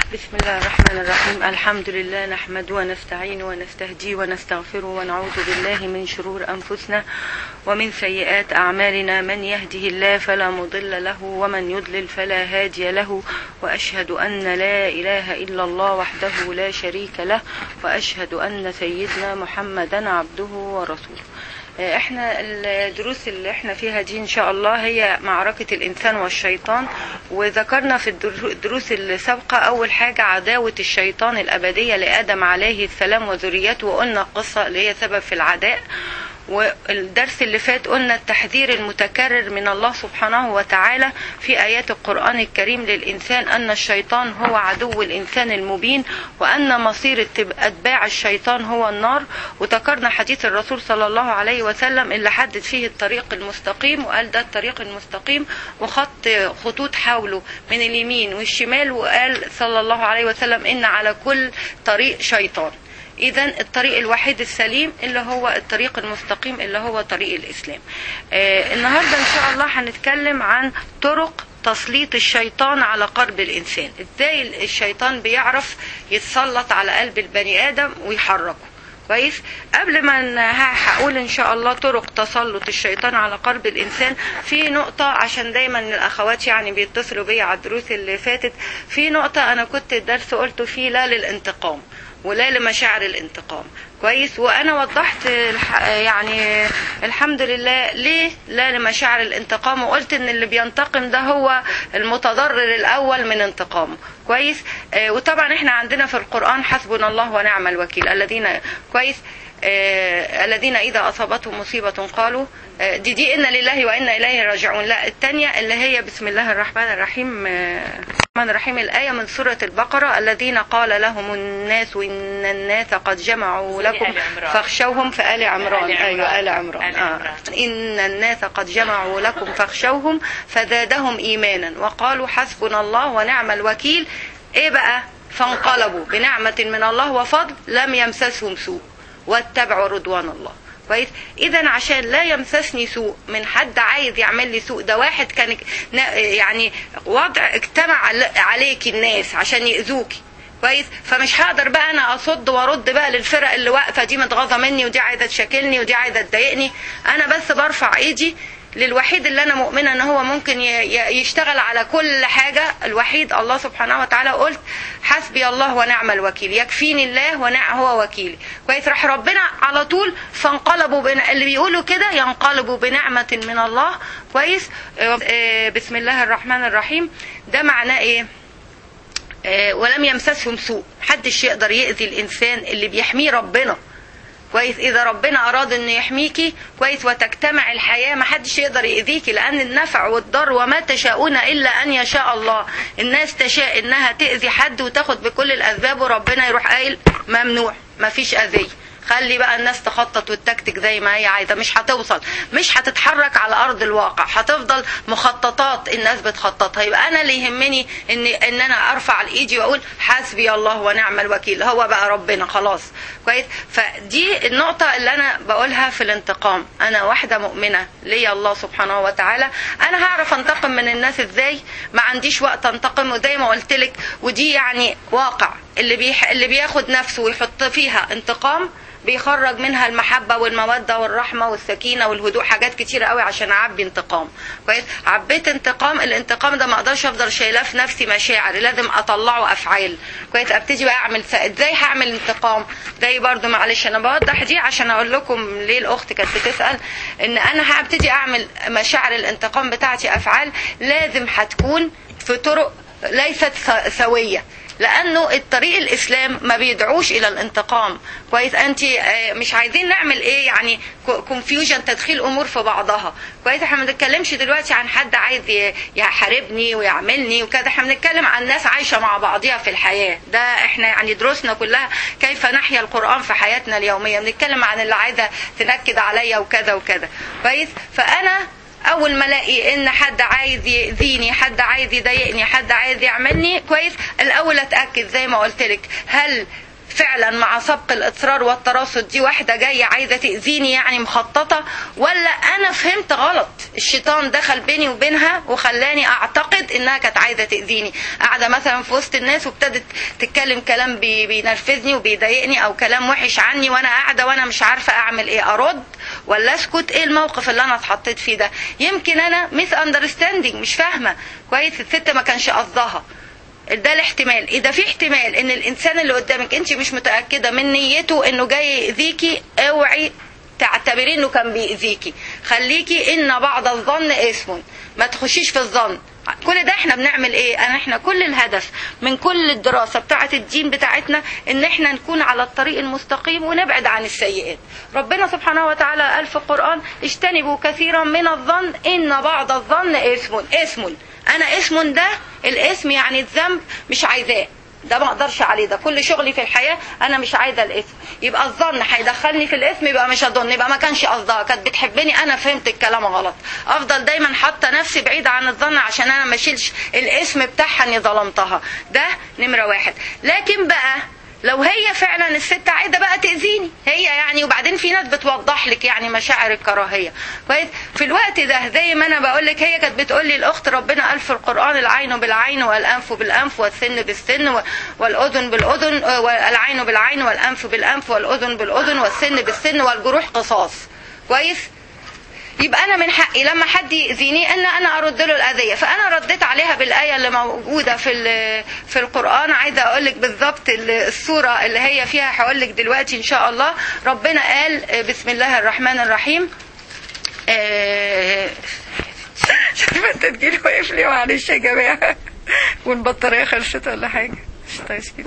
بسم الله الرحمن الرحيم الحمد لله نحمد ونستعين ونستهدي ونستغفر ونعوذ بالله من شرور أنفسنا ومن سيئات أعمالنا من يهده الله فلا مضل له ومن يضلل فلا هادي له وأشهد أن لا إله إلا الله وحده لا شريك له وأشهد أن سيدنا محمدا عبده ورسوله احنا الدروس اللي احنا فيها دي ان شاء الله هي معركة الانسان والشيطان وذكرنا في الدروس السابقة اول حاجة عداوة الشيطان الابدية لادم عليه السلام وذريته وقلنا القصة اللي هي سبب في العداء والدرس اللي فات قلنا التحذير المتكرر من الله سبحانه وتعالى في آيات القرآن الكريم للإنسان أن الشيطان هو عدو الإنسان المبين وأن مصير أتباع الشيطان هو النار وذكرنا حديث الرسول صلى الله عليه وسلم اللي حدد فيه الطريق المستقيم وقال ده الطريق المستقيم وخط خطوط حوله من اليمين والشمال وقال صلى الله عليه وسلم إن على كل طريق شيطان اذا الطريق الوحيد السليم اللي هو الطريق المستقيم اللي هو طريق الاسلام آه النهارده ان شاء الله هنتكلم عن طرق تسليط الشيطان على قلب الانسان ازاي الشيطان بيعرف يتسلط على قلب البني ادم ويحركه كويس قبل ما هقول ان شاء الله طرق تسلط الشيطان على قلب الانسان في نقطه عشان دايما الاخوات يعني بيتصلوا بيا على الدروس اللي فاتت في نقطه انا كنت الدرس قلته فيه لا للانتقام ولا لمشاعر الانتقام كويس وانا وضحت يعني الحمد لله ليه لا لمشاعر الانتقام وقلت ان اللي بينتقم ده هو المتضرر الاول من انتقامه كويس آه وطبعا احنا عندنا في القران حسبنا الله ونعم الوكيل الذين كويس آه الذين اذا اصابتهم مصيبه قالوا آه دي دي انا لله وانا اليه راجعون لا الثانيه اللي هي بسم الله الرحمن الرحيم الرحمن الرحيم الآية من سورة البقرة الذين قال لهم الناس إن الناس قد جمعوا لكم فاخشوهم في آل عمران أيوة آل عمران آه. إن الناس قد جمعوا لكم فاخشوهم فزادهم إيمانا وقالوا حسبنا الله ونعم الوكيل إيه بقى فانقلبوا بنعمة من الله وفضل لم يمسسهم سوء واتبعوا رضوان الله كويس اذا عشان لا يمسسني سوء من حد عايز يعمل لي سوء ده واحد كان يعني وضع اجتمع عليك الناس عشان يأذوكي كويس فمش هقدر بقى انا اصد وارد بقى للفرق اللي واقفه دي متغاظه مني ودي عايزه تشاكلني ودي عايزه تضايقني انا بس برفع ايدي للوحيد اللي انا مؤمنه ان هو ممكن يشتغل على كل حاجه الوحيد الله سبحانه وتعالى قلت حسبي الله ونعم الوكيل يكفيني الله ونعم هو وكيلي كويس راح ربنا على طول فانقلبوا بن... اللي بيقولوا كده ينقلبوا بنعمه من الله كويس بسم الله الرحمن الرحيم ده معناه ايه ولم يمسسهم سوء محدش يقدر يأذي الإنسان اللي بيحميه ربنا كويس اذا ربنا اراد انه يحميكي كويس وتجتمع الحياه ما حدش يقدر ياذيكي لان النفع والضر وما تشاءون الا ان يشاء الله الناس تشاء انها تاذي حد وتاخد بكل الاسباب وربنا يروح قايل ممنوع ما فيش اذيه خلي بقى الناس تخطط وتكتك زي ما هي عايزه مش هتوصل مش هتتحرك على ارض الواقع هتفضل مخططات الناس بتخططها يبقى انا اللي يهمني ان ان انا ارفع ايدي واقول حسبي الله ونعم الوكيل هو بقى ربنا خلاص كويس فدي النقطه اللي انا بقولها في الانتقام انا واحده مؤمنه ليا الله سبحانه وتعالى انا هعرف انتقم من الناس ازاي ما عنديش وقت انتقم وزي ما قلت لك ودي يعني واقع اللي بيح اللي بياخد نفسه ويحط فيها انتقام بيخرج منها المحبه والموده والرحمه والسكينه والهدوء حاجات كتيره قوي عشان اعبي انتقام كويس عبيت انتقام الانتقام ده ما اقدرش افضل شايلاه في نفسي مشاعر لازم اطلعه افعال كويس ابتدي بقى اعمل ازاي هعمل انتقام زي برضو معلش انا بوضح دي عشان اقول لكم ليه الاخت كانت بتسال ان انا هبتدي اعمل مشاعر الانتقام بتاعتي افعال لازم هتكون في طرق ليست سويه لانه الطريق الاسلام ما بيدعوش الى الانتقام كويس انت مش عايزين نعمل ايه يعني كونفيوجن تدخيل امور في بعضها كويس احنا ما بنتكلمش دلوقتي عن حد عايز يحاربني ويعملني وكذا احنا بنتكلم عن ناس عايشه مع بعضها في الحياه ده احنا يعني دروسنا كلها كيف نحيا القران في حياتنا اليوميه بنتكلم عن اللي عايزه تنكد عليا وكذا وكذا كويس فانا اول ما الاقي ان حد عايز يأذيني حد عايز يضايقني حد عايز يعملني كويس الاول اتاكد زي ما قلت لك هل فعلا مع سبق الاصرار والتراصد دي واحده جايه عايزه تاذيني يعني مخططه ولا انا فهمت غلط الشيطان دخل بيني وبينها وخلاني اعتقد انها كانت عايزه تاذيني قاعده مثلا في وسط الناس وابتدت تتكلم كلام بي- بينرفزني وبيضايقني او كلام وحش عني وانا قاعده وانا مش عارفه اعمل ايه ارد ولا اسكت ايه الموقف اللي انا اتحطيت فيه ده يمكن انا ميس اندرستاندينج مش فاهمه كويس الست ما كانش قصدها ده الاحتمال اذا في احتمال ان الانسان اللي قدامك انت مش متاكده من نيته انه جاي يأذيكي اوعي تعتبري انه كان بيأذيكي خليكي ان بعض الظن اسم ما تخشيش في الظن كل ده احنا بنعمل ايه انا احنا كل الهدف من كل الدراسة بتاعة الدين بتاعتنا ان احنا نكون على الطريق المستقيم ونبعد عن السيئات ربنا سبحانه وتعالى قال في القرآن اجتنبوا كثيرا من الظن ان بعض الظن اسم اسم انا اسم ده الاسم يعني الذنب مش عايزاه ده ما اقدرش عليه ده كل شغلي في الحياه انا مش عايزه الاسم يبقى الظن هيدخلني في الاسم يبقى مش هظن يبقى ما كانش قصدها كانت بتحبني انا فهمت الكلام غلط افضل دايما حاطه نفسي بعيده عن الظن عشان انا ما اشيلش الاسم بتاعها اني ظلمتها ده نمره واحد لكن بقى لو هي فعلا الست عايزه بقى تاذيني هي يعني وبعدين في ناس بتوضح لك يعني مشاعر الكراهيه كويس في الوقت ده زي ما انا بقول لك هي كانت بتقول لي الاخت ربنا قال في القران العين بالعين والانف بالانف والسن بالسن و- والاذن بالاذن آه، والعين بالعين والانف بالانف والاذن بالاذن والسن بالسن والجروح قصاص كويس يبقى انا من حقي لما حد يأذيني ان انا ارد له الاذيه فانا رديت عليها بالايه اللي موجوده في ال- في القران عايزه اقول لك بالظبط ال- السوره اللي هي فيها هقول لك دلوقتي ان شاء الله ربنا قال آه، بسم الله الرحمن الرحيم آه، مش عارفه التسجيل واقف لي معلش يا جماعه والبطاريه خلصت ولا حاجه مش تسجيل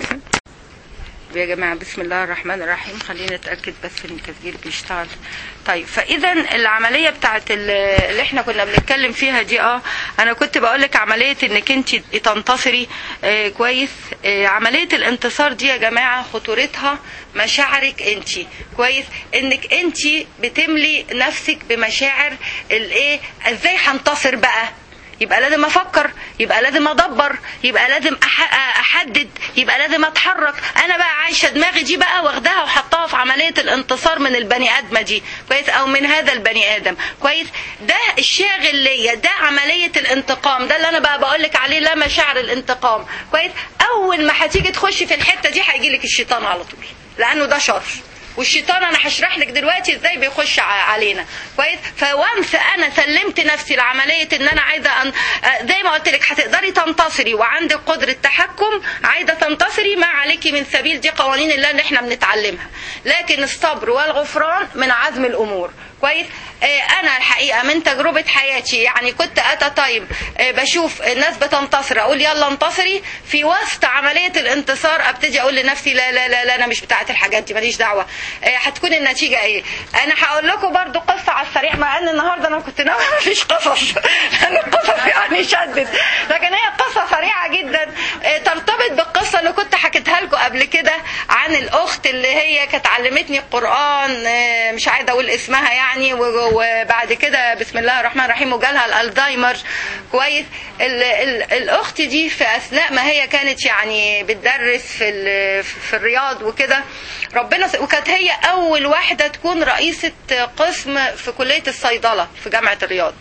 يا جماعة بسم الله الرحمن الرحيم خلينا نتأكد بس ان التسجيل بيشتغل طيب فإذا العملية بتاعت ال- اللي احنا كنا بنتكلم فيها دي اه انا كنت بقول لك عملية انك انت تنتصري آه كويس آه عملية الانتصار دي يا جماعة خطورتها مشاعرك انت كويس انك انت بتملي نفسك بمشاعر الايه ازاي هنتصر بقى يبقى لازم افكر يبقى لازم ادبر يبقى لازم أح- احدد يبقى لازم اتحرك انا بقى عايشه دماغي دي بقى واخداها وحطاها في عمليه الانتصار من البني ادمه دي كويس او من هذا البني ادم كويس ده الشاغل ليا ده عمليه الانتقام ده اللي انا بقى بقول لك عليه لا مشاعر الانتقام كويس اول ما هتيجي تخشي في الحته دي هيجي لك الشيطان على طول لانه ده شر والشيطان انا هشرح لك دلوقتي ازاي بيخش ع- علينا كويس فوانس انا سلمت نفسي لعمليه ان انا عايزه أن... آه، زي ما قلت لك هتقدري تنتصري وعندك قدره تحكم عايزه تنتصري ما عليكي من سبيل دي قوانين الله اللي احنا بنتعلمها لكن الصبر والغفران من عزم الامور كويس آه، انا الحقيقه من تجربه حياتي يعني كنت اتى تايم آه، بشوف الناس بتنتصر اقول يلا انتصري في وسط عمليه الانتصار ابتدي اقول لنفسي لا لا لا, لا انا مش بتاعت الحاجات دي ماليش دعوه آه، هتكون النتيجه ايه انا هقول لكم برضو قصه على السريع مع ان النهارده انا كنت ناوي مفيش قصص لان القصص يعني شدت لكن هي قصه سريعه جدا آه، ترتبط بالقصه اللي كنت حكيتها لكم قبل كده عن الاخت اللي هي كانت علمتني القران آه، مش عايزه اقول اسمها يعني و- وبعد كده بسم الله الرحمن الرحيم وجالها الالزهايمر كويس ال ال الاخت دي في اثناء ما هي كانت يعني بتدرس في ال- في الرياض وكده ربنا س- وكانت هي اول واحده تكون رئيسه قسم في كليه الصيدله في جامعه الرياض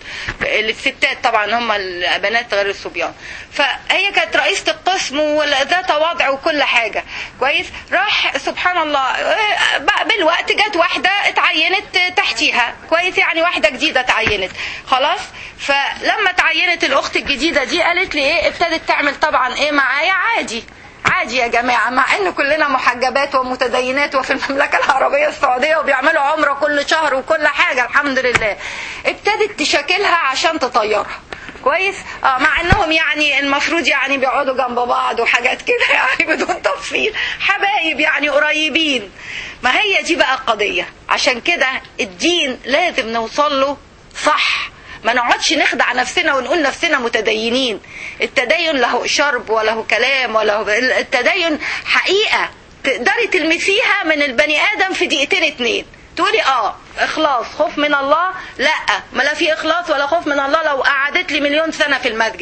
الستات طبعا هم البنات غير الصبيان فهي كانت رئيسه القسم وذات وضع وكل حاجه كويس راح سبحان الله آه، بقى بالوقت جت واحده اتعينت تحتيها كويس يعني واحده جديده اتعينت خلاص فلما اتعينت الاخت الجديده دي قالت لي ايه ابتدت تعمل طبعا ايه معايا عادي عادي يا جماعة مع ان كلنا محجبات ومتدينات وفي المملكة العربية السعودية وبيعملوا عمرة كل شهر وكل حاجة الحمد لله ابتدت تشاكلها عشان تطيرها كويس اه مع انهم يعني المفروض يعني بيقعدوا جنب بعض وحاجات كده يعني بدون تفصيل حبايب يعني قريبين ما هي دي بقى القضية عشان كده الدين لازم نوصل له صح ما نقعدش نخدع نفسنا ونقول نفسنا متدينين التدين له شرب وله كلام وله التدين حقيقة تقدري تلمسيها من البني آدم في دقيقتين اتنين تقولي اه اخلاص خوف من الله لا ما لا في اخلاص ولا خوف من الله لو قعدت لي مليون سنة في المسجد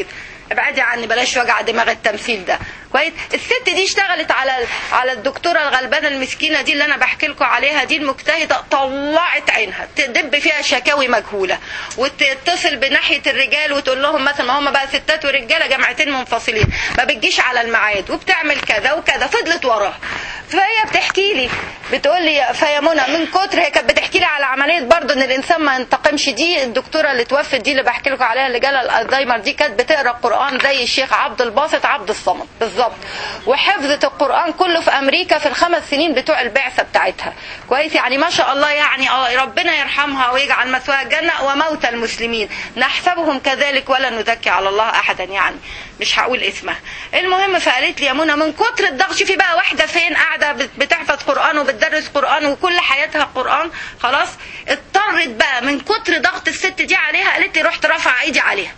ابعدي عني بلاش وجع دماغ التمثيل ده كويس الست دي اشتغلت على على الدكتوره الغلبانه المسكينه دي اللي انا بحكي لكم عليها دي المجتهده طلعت عينها تدب فيها شكاوي مجهوله وتتصل بناحيه الرجال وتقول لهم مثلا ما هم بقى ستات ورجاله جامعتين منفصلين ما بتجيش على الميعاد وبتعمل كذا وكذا فضلت وراها فهي بتحكي لي بتقول لي فيا منى من كتر هي كانت بتحكي لي على عمليه برضه ان الانسان ما ينتقمش دي الدكتوره اللي توفت دي اللي بحكي لكم عليها اللي جالها الزهايمر دي كانت بتقرا القران زي الشيخ عبد الباسط عبد الصمد بالظبط وحفظت القران كله في امريكا في الخمس سنين بتوع البعثه بتاعتها كويس يعني ما شاء الله يعني اه ربنا يرحمها ويجعل مثواها الجنه وموتى المسلمين نحسبهم كذلك ولا نزكي على الله احدا يعني مش هقول اسمها المهم فقالت لي يا منى من كتر الضغط شوفي بقى واحده فين قاعده بتحفظ قران وبتدرس قران وكل حياتها قران خلاص اضطرت بقى من كتر ضغط الست دي عليها قالت لي رحت رافعه ايدي عليها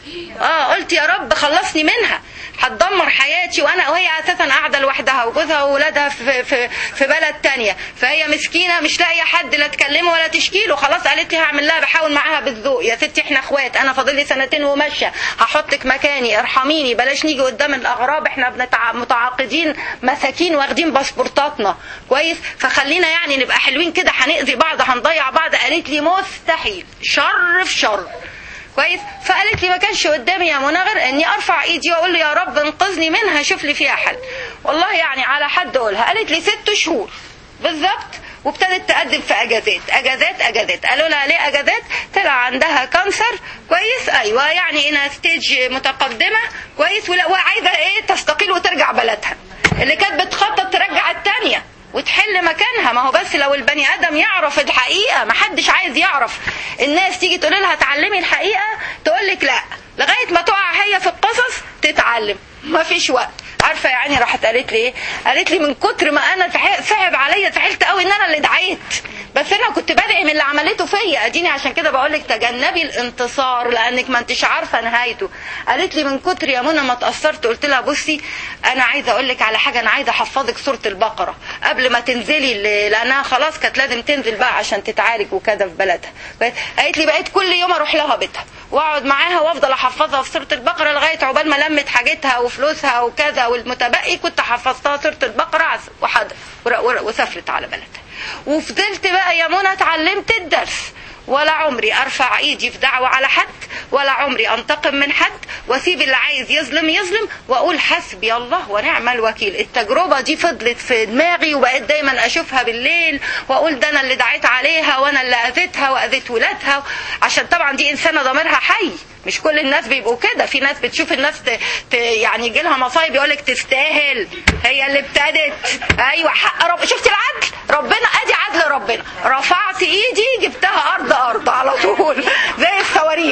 اه قلت يا رب خلصني منها هتدمر حياتي وانا وهي اساسا قاعده لوحدها وجوزها واولادها في في في بلد تانية فهي مسكينه مش لاقيه حد لا تكلمه ولا تشكي له خلاص قالت لي هعمل لها بحاول معاها بالذوق يا ستي احنا اخوات انا فاضل لي سنتين وماشيه هحطك مكاني ارحميني بلاش نيجي قدام الاغراب احنا بنتع... متعاقدين مساكين واخدين باسبورتاتنا كويس فخلينا يعني نبقى حلوين كده هنأذي بعض هنضيع بعض قالت لي مستحيل شر في شر كويس فقالت لي ما كانش قدامي يا منى غير اني ارفع ايدي واقول له يا رب انقذني منها شوف لي فيها حل والله يعني على حد قولها قالت لي ست شهور بالظبط وابتدت تقدم في اجازات اجازات اجازات قالوا لها ليه اجازات طلع عندها كانسر كويس ايوه يعني انها ستيج متقدمه كويس وعايزه ايه تستقيل وترجع بلدها اللي كانت بتخطط ترجع الثانيه وتحل مكانها ما هو بس لو البني ادم يعرف الحقيقه ما حدش عايز يعرف الناس تيجي تقول لها اتعلمي الحقيقه تقول لك لا لغايه ما تقع هي في القصص تتعلم ما فيش وقت عارفه يعني راحت قالت لي ايه قالت لي من كتر ما انا صعب عليا زعلت قوي ان انا اللي دعيت بس انا كنت بدعي من اللي عملته فيا اديني عشان كده بقول لك تجنبي الانتصار لانك ما انتش عارفه نهايته قالت لي من كتر يا منى ما اتاثرت قلت لها بصي انا عايزه اقول لك على حاجه انا عايزه احفظك سوره البقره قبل ما تنزلي لانها خلاص كانت لازم تنزل بقى عشان تتعالج وكذا في بلدها قالت لي بقيت كل يوم اروح لها بيتها واقعد معاها وافضل احفظها في سوره البقره لغايه عقبال ما لمت حاجتها وفلوسها وكذا والمتبقي كنت حفظتها سوره البقره وحد وسافرت على بلدها وفضلت بقى يا منى اتعلمت الدرس ولا عمري ارفع ايدي في دعوه على حد ولا عمري انتقم من حد واسيب اللي عايز يظلم يظلم واقول حسبي الله ونعم الوكيل التجربه دي فضلت في دماغي وبقيت دايما اشوفها بالليل واقول ده انا اللي دعيت عليها وانا اللي اذيتها واذيت ولادها عشان طبعا دي انسانه ضميرها حي مش كل الناس بيبقوا كده في ناس بتشوف الناس ت... ت... يعني يجي لها مصايب يقول لك تستاهل هي اللي ابتدت ايوه حق رب شفت العدل ربنا ادي عدل ربنا رفعت ايدي جبتها ارض ارض على طول زي الصواريخ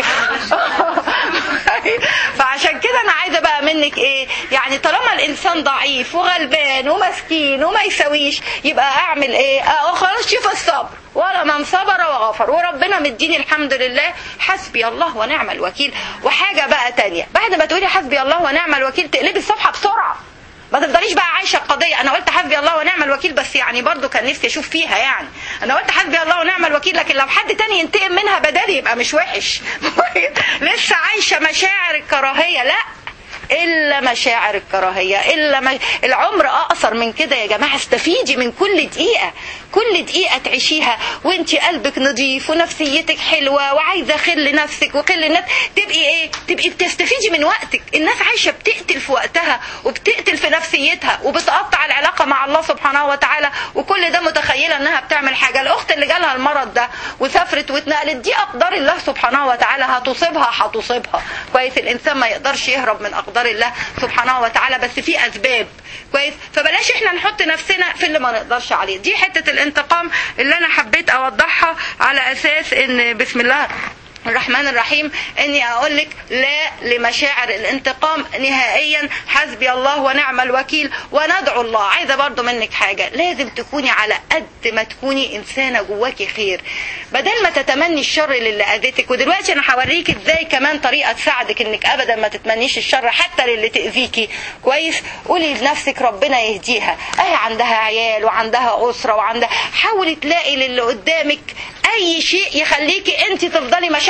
فعشان كده انا عايزه بقى منك ايه يعني طالما الانسان ضعيف وغلبان ومسكين وما يسويش يبقى اعمل ايه اه خلاص شوف الصبر ولا من صبر وغفر وربنا مديني الحمد لله حسبي الله ونعم الوكيل وحاجه بقى تانية بعد ما تقولي حسبي الله ونعم الوكيل تقلبي الصفحه بسرعه ما تفضليش بقى عايشه القضيه انا قلت حسبي الله ونعم الوكيل بس يعني برضو كان نفسي اشوف فيها يعني انا قلت حسبي الله ونعم الوكيل لكن لو حد تاني ينتقم منها بدالي يبقى مش وحش لسه عايشه مشاعر الكراهيه لا الا مشاعر الكراهيه الا ما العمر اقصر من كده يا جماعه استفيدي من كل دقيقه كل دقيقه تعيشيها وانت قلبك نظيف ونفسيتك حلوه وعايزه خير لنفسك وخير للناس تبقي ايه تبقي بتستفيدي من وقتك الناس عايشه بتقتل في وقتها وبتقتل في نفسيتها وبتقطع العلاقه مع الله سبحانه وتعالى وكل ده متخيله انها بتعمل حاجه الاخت اللي جالها المرض ده وسافرت واتنقلت دي اقدار الله سبحانه وتعالى هتصيبها هتصيبها كويس الانسان ما يقدرش يهرب من اقدار الله سبحانه وتعالى بس في اسباب كويس فبلاش احنا نحط نفسنا في اللي ما نقدرش عليه دي حته الانتقام اللي انا حبيت اوضحها على اساس ان بسم الله الرحمن الرحيم اني اقول لك لا لمشاعر الانتقام نهائيا حسبي الله ونعم الوكيل وندعو الله عايزه برضو منك حاجه لازم تكوني على قد ما تكوني انسانه جواكي خير بدل ما تتمني الشر للي اذيتك ودلوقتي انا هوريك ازاي كمان طريقه تساعدك انك ابدا ما تتمنيش الشر حتى للي تاذيكي كويس قولي لنفسك ربنا يهديها اهي عندها عيال وعندها اسره وعندها حاولي تلاقي للي قدامك اي شيء يخليكي انت تفضلي مشاعر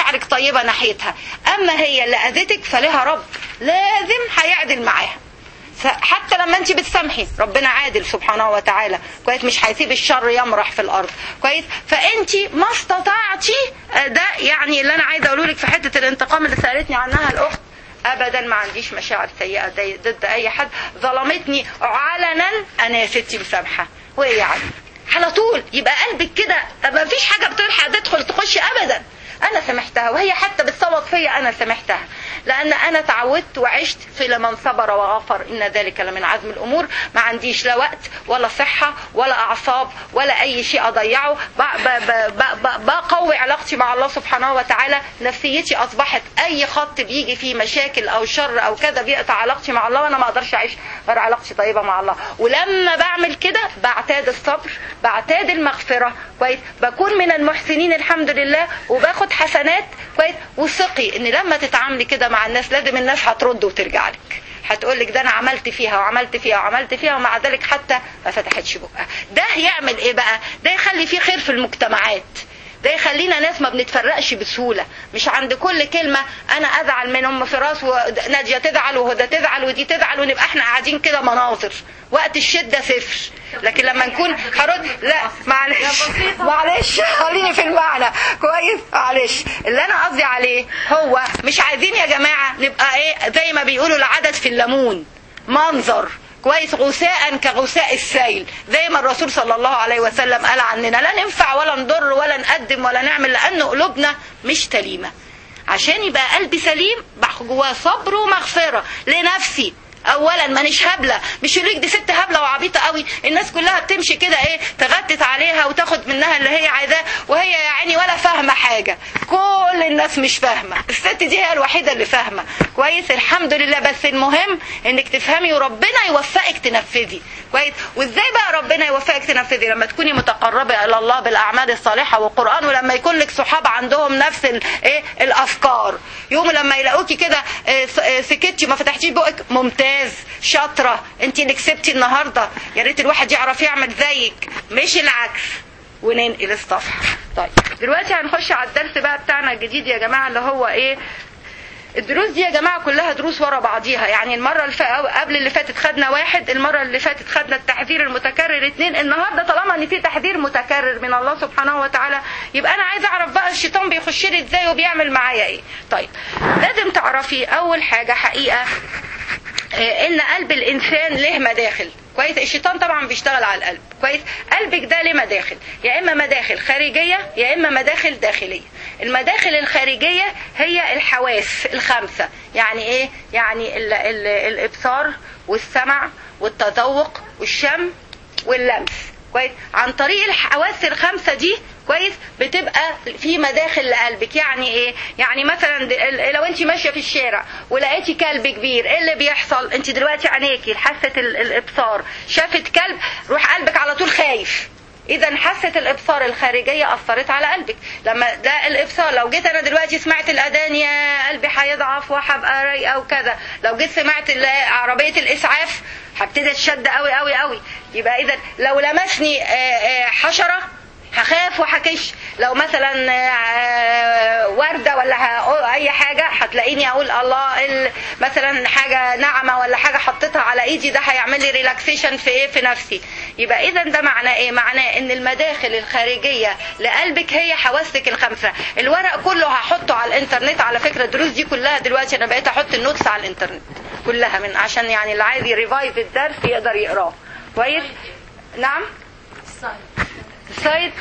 مشاعرك طيبه ناحيتها اما هي اللي اذتك فلها رب لازم هيعدل معاها حتى لما انت بتسامحي ربنا عادل سبحانه وتعالى كويس مش هيسيب الشر يمرح في الارض كويس فانت ما استطعتي ده يعني اللي انا عايزه اقوله لك في حته الانتقام اللي سالتني عنها الاخت ابدا ما عنديش مشاعر سيئه ضد اي حد ظلمتني علنا انا يا ستي مسامحه وايه يعني على طول يبقى قلبك كده ما فيش حاجه بتلحق تدخل تخش ابدا انا سامحتها وهي حتى بتصوت فيا انا سامحتها لان انا تعودت وعشت في لمن صبر وغفر ان ذلك لمن عزم الامور ما عنديش لا وقت ولا صحه ولا اعصاب ولا اي شيء اضيعه بقوي علاقتي مع الله سبحانه وتعالى نفسيتي اصبحت اي خط بيجي فيه مشاكل او شر او كذا بيقطع علاقتي مع الله وانا ما اقدرش اعيش غير علاقتي طيبه مع الله ولما بعمل كده بعتاد الصبر بعتاد المغفره كويس بكون من المحسنين الحمد لله وباخد حسنات كويس وثقي ان لما تتعاملي كده مع الناس لازم الناس هترد وترجع لك هتقول لك ده انا عملت فيها وعملت فيها وعملت فيها ومع ذلك حتى ما فتحتش بقها ده يعمل ايه بقى ده يخلي فيه خير في المجتمعات ده يخلينا ناس ما بنتفرقش بسهوله مش عند كل كلمه انا ازعل من ام فراس وناديه تزعل وهدى تزعل ودي تزعل ونبقى احنا قاعدين كده مناظر وقت الشده صفر لكن لما نكون هرد لا معلش معلش خليني في المعنى كويس معلش اللي انا قصدي عليه هو مش عايزين يا جماعه نبقى ايه زي ما بيقولوا العدد في الليمون منظر كويس غثاء كغثاء السيل زي ما الرسول صلى الله عليه وسلم قال عننا لا ننفع ولا نضر ولا نقدم ولا نعمل لان قلوبنا مش سليمه عشان يبقى قلبي سليم جواه صبر ومغفره لنفسي اولا مانيش هبله مش يقول دي ست هبله وعبيطه قوي الناس كلها بتمشي كده ايه تغتت عليها وتاخد منها اللي هي عايزاه وهي يا عيني ولا فاهمه حاجه كل الناس مش فاهمه الست دي هي الوحيده اللي فاهمه كويس الحمد لله بس المهم انك تفهمي وربنا يوفقك تنفذي كويس وازاي بقى ربنا يوفقك تنفذي لما تكوني متقربه الى الله بالاعمال الصالحه والقران ولما يكون لك صحاب عندهم نفس الايه الافكار يوم لما يلاقوكي كده سكتي ما فتحتيش بقك ممتاز شاطره انت اللي كسبتي النهارده يا ريت الواحد يعرف يعمل زيك مش العكس وننقل الصفحه طيب دلوقتي هنخش على الدرس بقى بتاعنا الجديد يا جماعه اللي هو ايه الدروس دي يا جماعه كلها دروس ورا بعضيها يعني المره اللي قبل اللي فاتت خدنا واحد المره اللي فاتت خدنا التحذير المتكرر اتنين النهارده طالما ان في تحذير متكرر من الله سبحانه وتعالى يبقى انا عايزه اعرف بقى الشيطان بيخش لي ازاي وبيعمل معايا ايه طيب لازم تعرفي اول حاجه حقيقه ان قلب الانسان له مداخل كويس الشيطان طبعا بيشتغل على القلب كويس قلبك ده له مداخل يا اما مداخل خارجيه يا اما مداخل داخليه المداخل الخارجيه هي الحواس الخمسه يعني ايه يعني ال ال الابصار والسمع والتذوق والشم واللمس كويس عن طريق الحواس الخمسه دي كويس بتبقى في مداخل لقلبك يعني ايه يعني مثلا لو انت ماشيه في الشارع ولقيتي كلب كبير ايه اللي بيحصل انت دلوقتي عينيكي حاسه الابصار شافت كلب روح قلبك على طول خايف اذا حاسه الابصار الخارجيه اثرت على قلبك لما ده الابصار لو جيت انا دلوقتي سمعت الاذان يا قلبي هيضعف وهبقى رايقه وكذا لو جيت سمعت عربيه الاسعاف هبتدي اتشد قوي قوي قوي يبقى اذا لو لمسني حشره هخاف وهكش لو مثلا ورده ولا اي حاجه هتلاقيني اقول الله مثلا حاجه ناعمه ولا حاجه حطيتها على ايدي ده هيعمل لي ريلاكسيشن في ايه في نفسي يبقى اذا ده معناه ايه معناه ان المداخل الخارجيه لقلبك هي حواسك الخمسه الورق كله هحطه على الانترنت على فكره الدروس دي كلها دلوقتي انا بقيت احط النوتس على الانترنت كلها من عشان يعني اللي عايز يريفايف الدرس يقدر يقراه كويس نعم سايد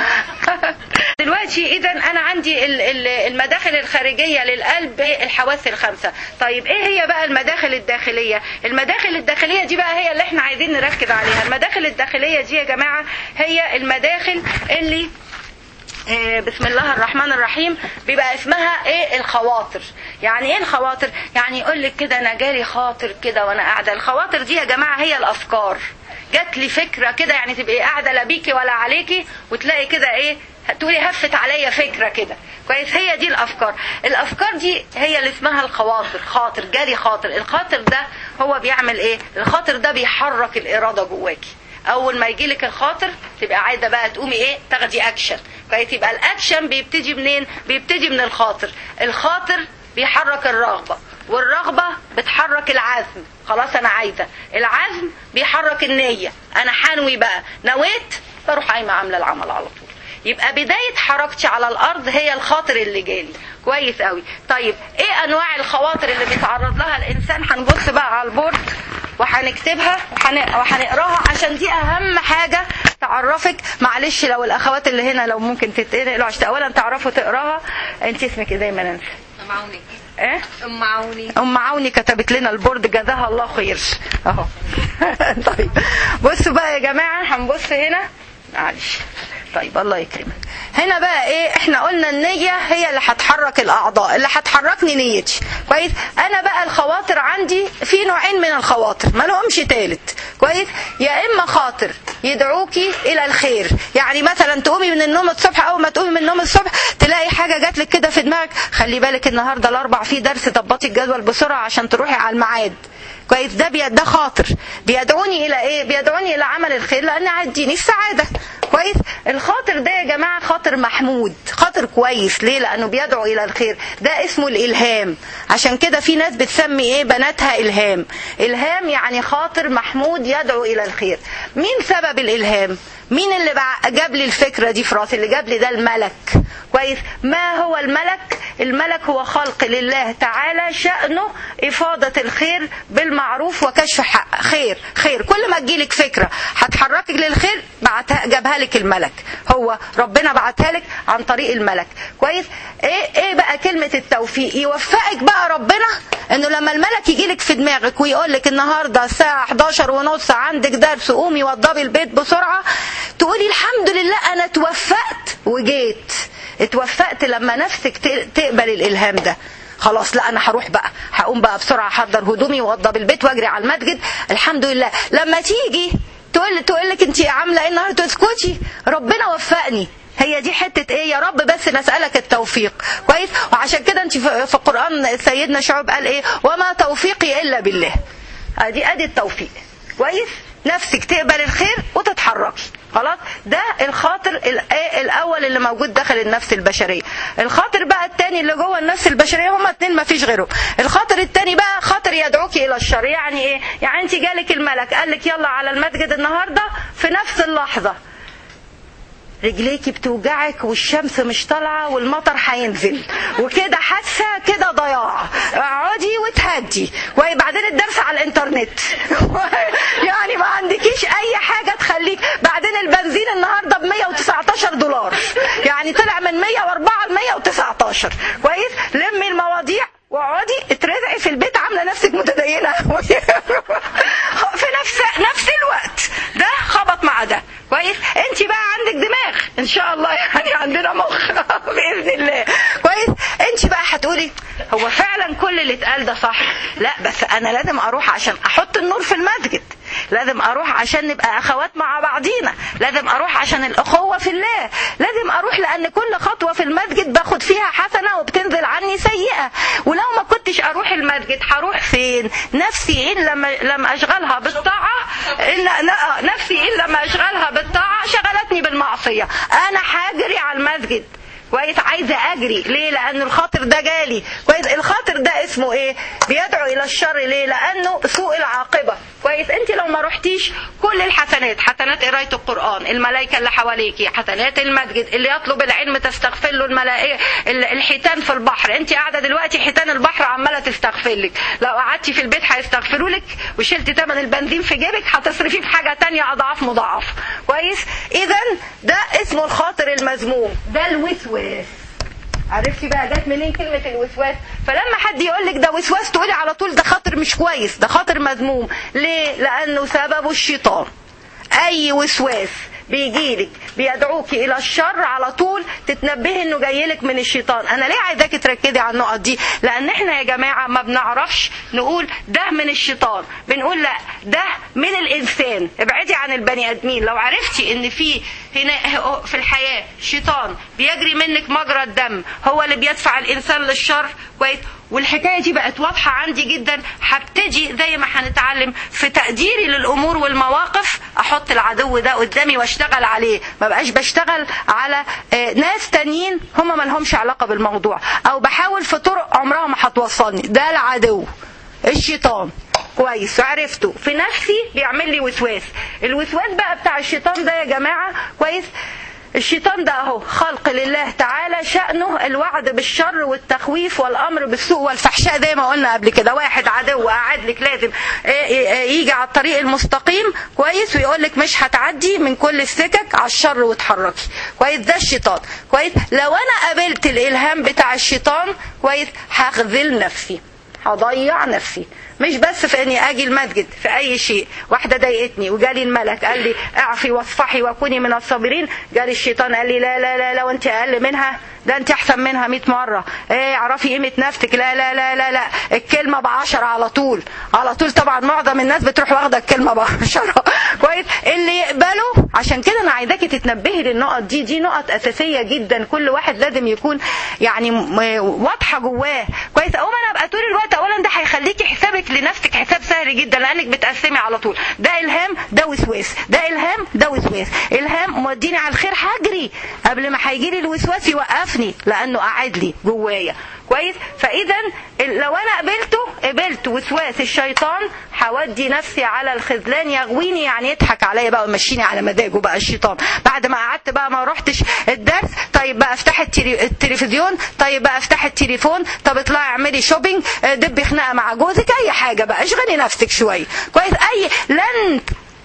دلوقتي اذا انا عندي المداخل الخارجيه للقلب الحواس الخمسه طيب ايه هي بقى المداخل الداخليه المداخل الداخليه دي بقى هي اللي احنا عايزين نركز عليها المداخل الداخليه دي يا جماعه هي المداخل اللي بسم الله الرحمن الرحيم بيبقى اسمها ايه الخواطر يعني ايه الخواطر يعني يقول لك كده انا جالي خاطر كده وانا قاعده الخواطر دي يا جماعه هي الافكار جات لي فكره كده يعني تبقي قاعده لا بيكي ولا عليكي وتلاقي كده ايه تقولي هفت عليا فكره كده كويس هي دي الافكار الافكار دي هي اللي اسمها الخواطر خاطر جالي خاطر الخاطر ده هو بيعمل ايه الخاطر ده بيحرك الاراده جواكي اول ما يجي لك الخاطر تبقى عايزه بقى تقومي ايه تاخدي اكشن كويس يبقى الاكشن بيبتدي منين بيبتدي من الخاطر الخاطر بيحرك الرغبه والرغبه بتحرك العزم خلاص انا عايزه العزم بيحرك النيه انا حنوي بقى نويت بروح قايمه عامله العمل على طول يبقى بداية حركتي على الأرض هي الخاطر اللي جالي كويس قوي طيب إيه أنواع الخواطر اللي بيتعرض لها الإنسان هنبص بقى على البورد وهنكتبها وهن- وهنقراها عشان دي أهم حاجة تعرفك معلش لو الأخوات اللي هنا لو ممكن تتقرأ عشان أولا تعرفوا تقراها أنت اسمك إيه دايما أنسى ام عوني إيه؟ ام عوني ام عوني كتبت لنا البورد جزاها الله خير اهو طيب بصوا بقى يا جماعه هنبص هنا معلش طيب الله يكرمك هنا بقى ايه احنا قلنا النية هي اللي هتحرك الاعضاء اللي هتحركني نيتي كويس انا بقى الخواطر عندي في نوعين من الخواطر ما لهمش تالت كويس يا اما خاطر يدعوكي الى الخير يعني مثلا تقومي من النوم الصبح اول ما تقومي من النوم الصبح تلاقي حاجه جات لك كده في دماغك خلي بالك النهارده الاربع فيه درس ضبطي الجدول بسرعه عشان تروحي على الميعاد كويس ده بي... ده خاطر بيدعوني الى ايه بيدعوني الى عمل الخير لان هيديني السعاده كويس الخاطر ده يا جماعه خاطر محمود خاطر كويس ليه لانه بيدعو الى الخير ده اسمه الالهام عشان كده في ناس بتسمي ايه بناتها الهام الهام يعني خاطر محمود يدعو الى الخير مين سبب الالهام مين اللي بع- جاب لي الفكره دي في راسي اللي جاب لي ده الملك كويس ما هو الملك الملك هو خلق لله تعالى شأنه إفاضة الخير بالمعروف وكشف حق خير خير كل ما تجيلك فكرة هتحركك للخير بعتها جابها لك الملك هو ربنا بعتها لك عن طريق الملك كويس ايه ايه بقى كلمة التوفيق يوفقك بقى ربنا انه لما الملك يجيلك في دماغك ويقول لك النهارده الساعة 11 ونص عندك درس قومي وضبي البيت بسرعة تقولي الحمد لله انا توفقت وجيت اتوفقت لما نفسك ت- تقبل الالهام ده خلاص لا انا هروح بقى هقوم بقى بسرعه احضر هدومي واوضب البيت واجري على المسجد الحمد لله لما تيجي تقول تقول لك انت عامله ايه النهارده تسكتي ربنا وفقني هي دي حته ايه يا رب بس نسالك التوفيق كويس وعشان كده انت في في القران سيدنا شعيب قال ايه وما توفيقي الا بالله ادي ادي التوفيق كويس نفسك تقبل الخير وتتحركي خلاص ده الخاطر ال- إيه الاول اللي موجود داخل النفس البشريه الخاطر بقى التاني اللي جوه النفس البشريه هما اتنين ما فيش غيره الخاطر التاني بقى خاطر يدعوك الى الشر يعني ايه يعني انت جالك الملك قال لك يلا على المسجد النهارده في نفس اللحظه رجليكي بتوجعك والشمس مش طالعه والمطر هينزل وكده حاسه كده ضياع اقعدي وتهدي وبعدين الدرس على الانترنت يعني ما عندكيش اي حاجه تخليك بعدين البنزين النهارده ب 119 دولار يعني طلع من 104 ل 119 كويس لمي المواضيع واقعدي اترزعي في البيت عامله نفسك متدينه في نفس نفس الوقت ده خبط مع ده كويس انت بقى عندك دماغ ان شاء الله يعني عندنا مخ باذن الله كويس انت بقى هتقولي هو فعلا كل اللي اتقال ده صح لا بس انا لازم اروح عشان احط النور في المسجد لازم اروح عشان نبقى اخوات مع بعضينا لازم اروح عشان الاخوه في الله لازم اروح لان كل خطوه في المسجد باخد فيها حسنه وبتنزل عني سيئه ولو ما كنتش اروح المسجد هروح فين نفسي ان لما لما اشغلها بالطاعه إن ن- نفسي ان لما اشغلها بالطاعه شغلتني بالمعصيه انا هاجري على المسجد كويس عايزه اجري ليه لان الخاطر ده جالي كويس الخاطر ده اسمه ايه بيدعو الى الشر ليه لانه سوء العاقبه كويس انت لو ما رحتيش كل الحسنات حسنات قرايه القران الملائكه اللي حواليكي حسنات المسجد اللي يطلب العلم تستغفر له الملائكه ال- الحيتان في البحر انت قاعده دلوقتي حيتان البحر عماله تستغفر لك لو قعدتي في البيت هيستغفروا لك وشلتي ثمن البنزين في جيبك هتصرفيه في حاجه تانية اضعاف مضاعف كويس اذا ده اسمه الخاطر المذموم ده الوسواس عرفتي بقى جت منين كلمة الوسواس فلما حد يقول لك ده وسواس تقولي على طول ده خاطر مش كويس ده خاطر مذموم ليه لأنه سببه الشيطان أي وسواس بيجيلك بيدعوك الى الشر على طول تتنبهي انه جايلك من الشيطان انا ليه عايزاكي تركزي على النقط دي لان احنا يا جماعه ما بنعرفش نقول ده من الشيطان بنقول لا ده من الانسان ابعدي عن البني ادمين لو عرفتي ان في هنا في الحياه شيطان بيجري منك مجرى الدم هو اللي بيدفع الانسان للشر كويس والحكايه دي بقت واضحه عندي جدا هبتدي زي ما هنتعلم في تقديري للامور والمواقف احط العدو ده قدامي واشتغل عليه ما بقاش بشتغل على آه، ناس تانيين هم ما لهمش علاقه بالموضوع او بحاول في طرق عمرها ما هتوصلني ده العدو الشيطان كويس عرفته في نفسي بيعمل لي وسواس الوسواس بقى بتاع الشيطان ده يا جماعه كويس الشيطان ده اهو خلق لله تعالى شأنه الوعد بالشر والتخويف والأمر بالسوء والفحشاء زي ما قلنا قبل كده واحد عدو قاعد لك لازم يجي على الطريق المستقيم كويس ويقول لك مش هتعدي من كل السكك على الشر وتحركي كويس ده الشيطان كويس لو انا قابلت الالهام بتاع الشيطان كويس هخذل نفسي هضيع نفسي مش بس في اني اجي المسجد في اي شيء واحده ضايقتني وجالي الملك قال لي اعفي واصفحي وكوني من الصابرين جالي الشيطان قال لي لا لا لا لو انت اقل منها ده انت احسن منها 100 مره ايه اعرفي قيمه نفسك لا لا لا لا لا الكلمه بعشرة على طول على طول طبعا معظم الناس بتروح واخده الكلمه بعشرة كويس اللي يقبله عشان كده انا عايزاكي تتنبهي للنقط دي دي نقط اساسيه جدا كل واحد لازم يكون يعني واضحه جواه كويس اول انا ابقى طول الوقت اولا ده هيخليكي حسابك لنفسك حساب سهل جدا لانك بتقسمي على طول ده الهام ده وسواس ده الهام ده وسواس الهام موديني على الخير هجري قبل ما هيجي لي الوسواس يوقفني لانه قاعد لي جوايا كويس فاذا لو انا قبلته قبلت وسواس الشيطان هودي نفسي على الخذلان يغويني يعني يضحك عليا بقى ويمشيني على مزاجه بقى الشيطان بعد ما قعدت بقى ما رحتش الدرس طيب بقى افتح التلفزيون طيب بقى افتح التليفون طب اطلعي اعملي شوبينج دبي خناقه مع جوزك اي حاجه بقى اشغلي نفسك شويه كويس اي لن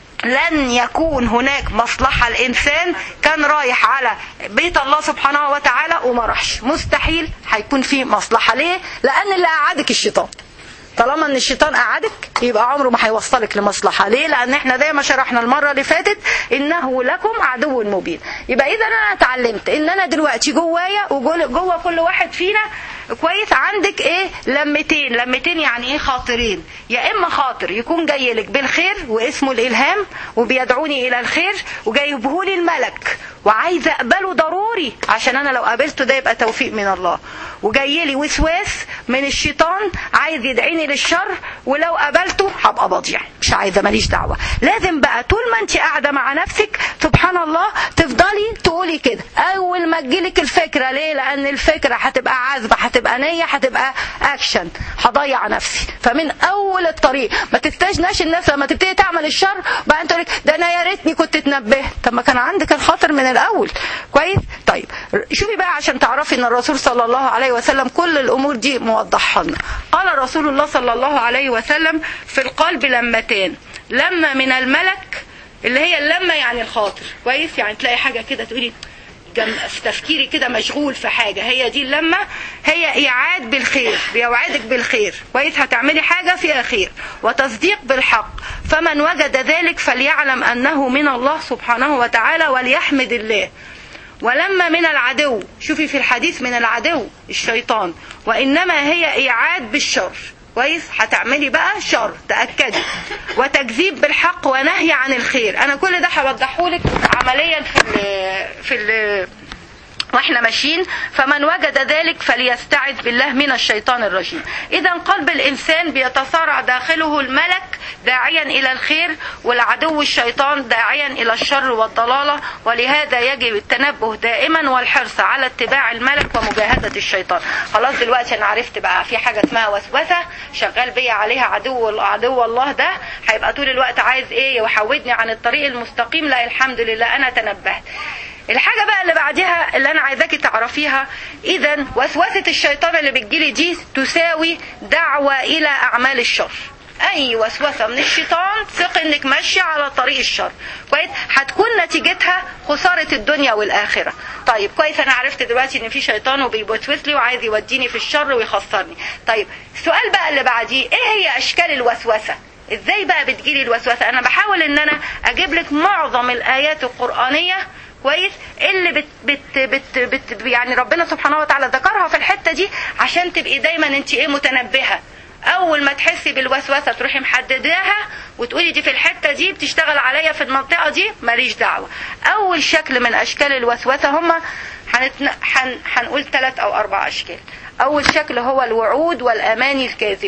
لن يكون هناك مصلحة الإنسان كان رايح على بيت الله سبحانه وتعالى وما راحش مستحيل هيكون في مصلحة ليه لأن اللي قعدك الشيطان طالما ان الشيطان قعدك يبقى عمره ما هيوصلك لمصلحه ليه لان احنا زي ما شرحنا المره اللي فاتت انه لكم عدو مبين يبقى اذا انا اتعلمت ان انا دلوقتي جوايا وجوه كل واحد فينا كويس عندك ايه لمتين لمتين يعني ايه خاطرين يا اما خاطر يكون جاي لك بالخير واسمه الالهام وبيدعوني الى الخير وجايبهولي الملك وعايزه اقبله ضروري عشان انا لو قابلته ده يبقى توفيق من الله وجاي لي وسواس من الشيطان عايز يدعيني للشر ولو قابلته هبقى بضيع مش عايزه ماليش دعوه لازم بقى طول ما انت قاعده مع نفسك سبحان الله تفضلي تقولي كده اول ما تجيلك الفكره ليه لان الفكره هتبقى عذبه هتبقى نيه هتبقى اكشن هضيع نفسي فمن اول الطريق ما تستجناش الناس لما تبتدي تعمل الشر بقى انت تقول ده انا يا ريتني كنت اتنبهت طب ما كان عندك الخطر من الاول كويس طيب شوفي بقى عشان تعرفي ان الرسول صلى الله عليه وسلم كل الامور دي موضحها لنا قال رسول الله صلى الله عليه وسلم في القلب لمتان لما من الملك اللي هي اللمه يعني الخاطر كويس يعني تلاقي حاجه كده تقولي جم... تفكيري كده مشغول في حاجة هي دي اللمة هي إيعاد بالخير بيوعدك بالخير كويس هتعملي حاجة فيها خير وتصديق بالحق فمن وجد ذلك فليعلم أنه من الله سبحانه وتعالى وليحمد الله ولما من العدو شوفي في الحديث من العدو الشيطان وإنما هي إيعاد بالشر كويس هتعملي بقى شر تاكدي وتكذيب بالحق ونهي عن الخير انا كل ده هوضحهولك عمليا في ال في ال واحنا ماشيين فمن وجد ذلك فليستعذ بالله من الشيطان الرجيم اذا قلب الانسان بيتصارع داخله الملك داعيا الى الخير والعدو الشيطان داعيا الى الشر والضلاله ولهذا يجب التنبه دائما والحرص على اتباع الملك ومجاهده الشيطان خلاص دلوقتي انا عرفت بقى في حاجه اسمها وسوسه شغال بيا عليها عدو عدو الله ده هيبقى طول الوقت عايز ايه يحودني عن الطريق المستقيم لا الحمد لله انا تنبهت الحاجة بقى اللي بعدها اللي أنا عايزاكي تعرفيها إذا وسوسة الشيطان اللي بتجيلي دي تساوي دعوة إلى أعمال الشر أي وسوسة من الشيطان ثق إنك ماشية على طريق الشر كويس هتكون نتيجتها خسارة الدنيا والآخرة طيب كويس أنا عرفت دلوقتي إن في شيطان وبيبوسوس لي وعايز يوديني في الشر ويخسرني طيب السؤال بقى اللي بعديه إيه هي أشكال الوسوسة ازاي بقى بتجيلي الوسوسه انا بحاول ان انا اجيب لك معظم الايات القرانيه كويس اللي بت بت بت بت يعني ربنا سبحانه وتعالى ذكرها في الحته دي عشان تبقي دايما انت ايه متنبهه اول ما تحسي بالوسوسه تروحي محدداها وتقولي دي في الحته دي بتشتغل عليا في المنطقه دي ماليش دعوه اول شكل من اشكال الوسوسه هما هنتن... هن... هنقول ثلاث او اربع اشكال اول شكل هو الوعود والاماني الكاذبه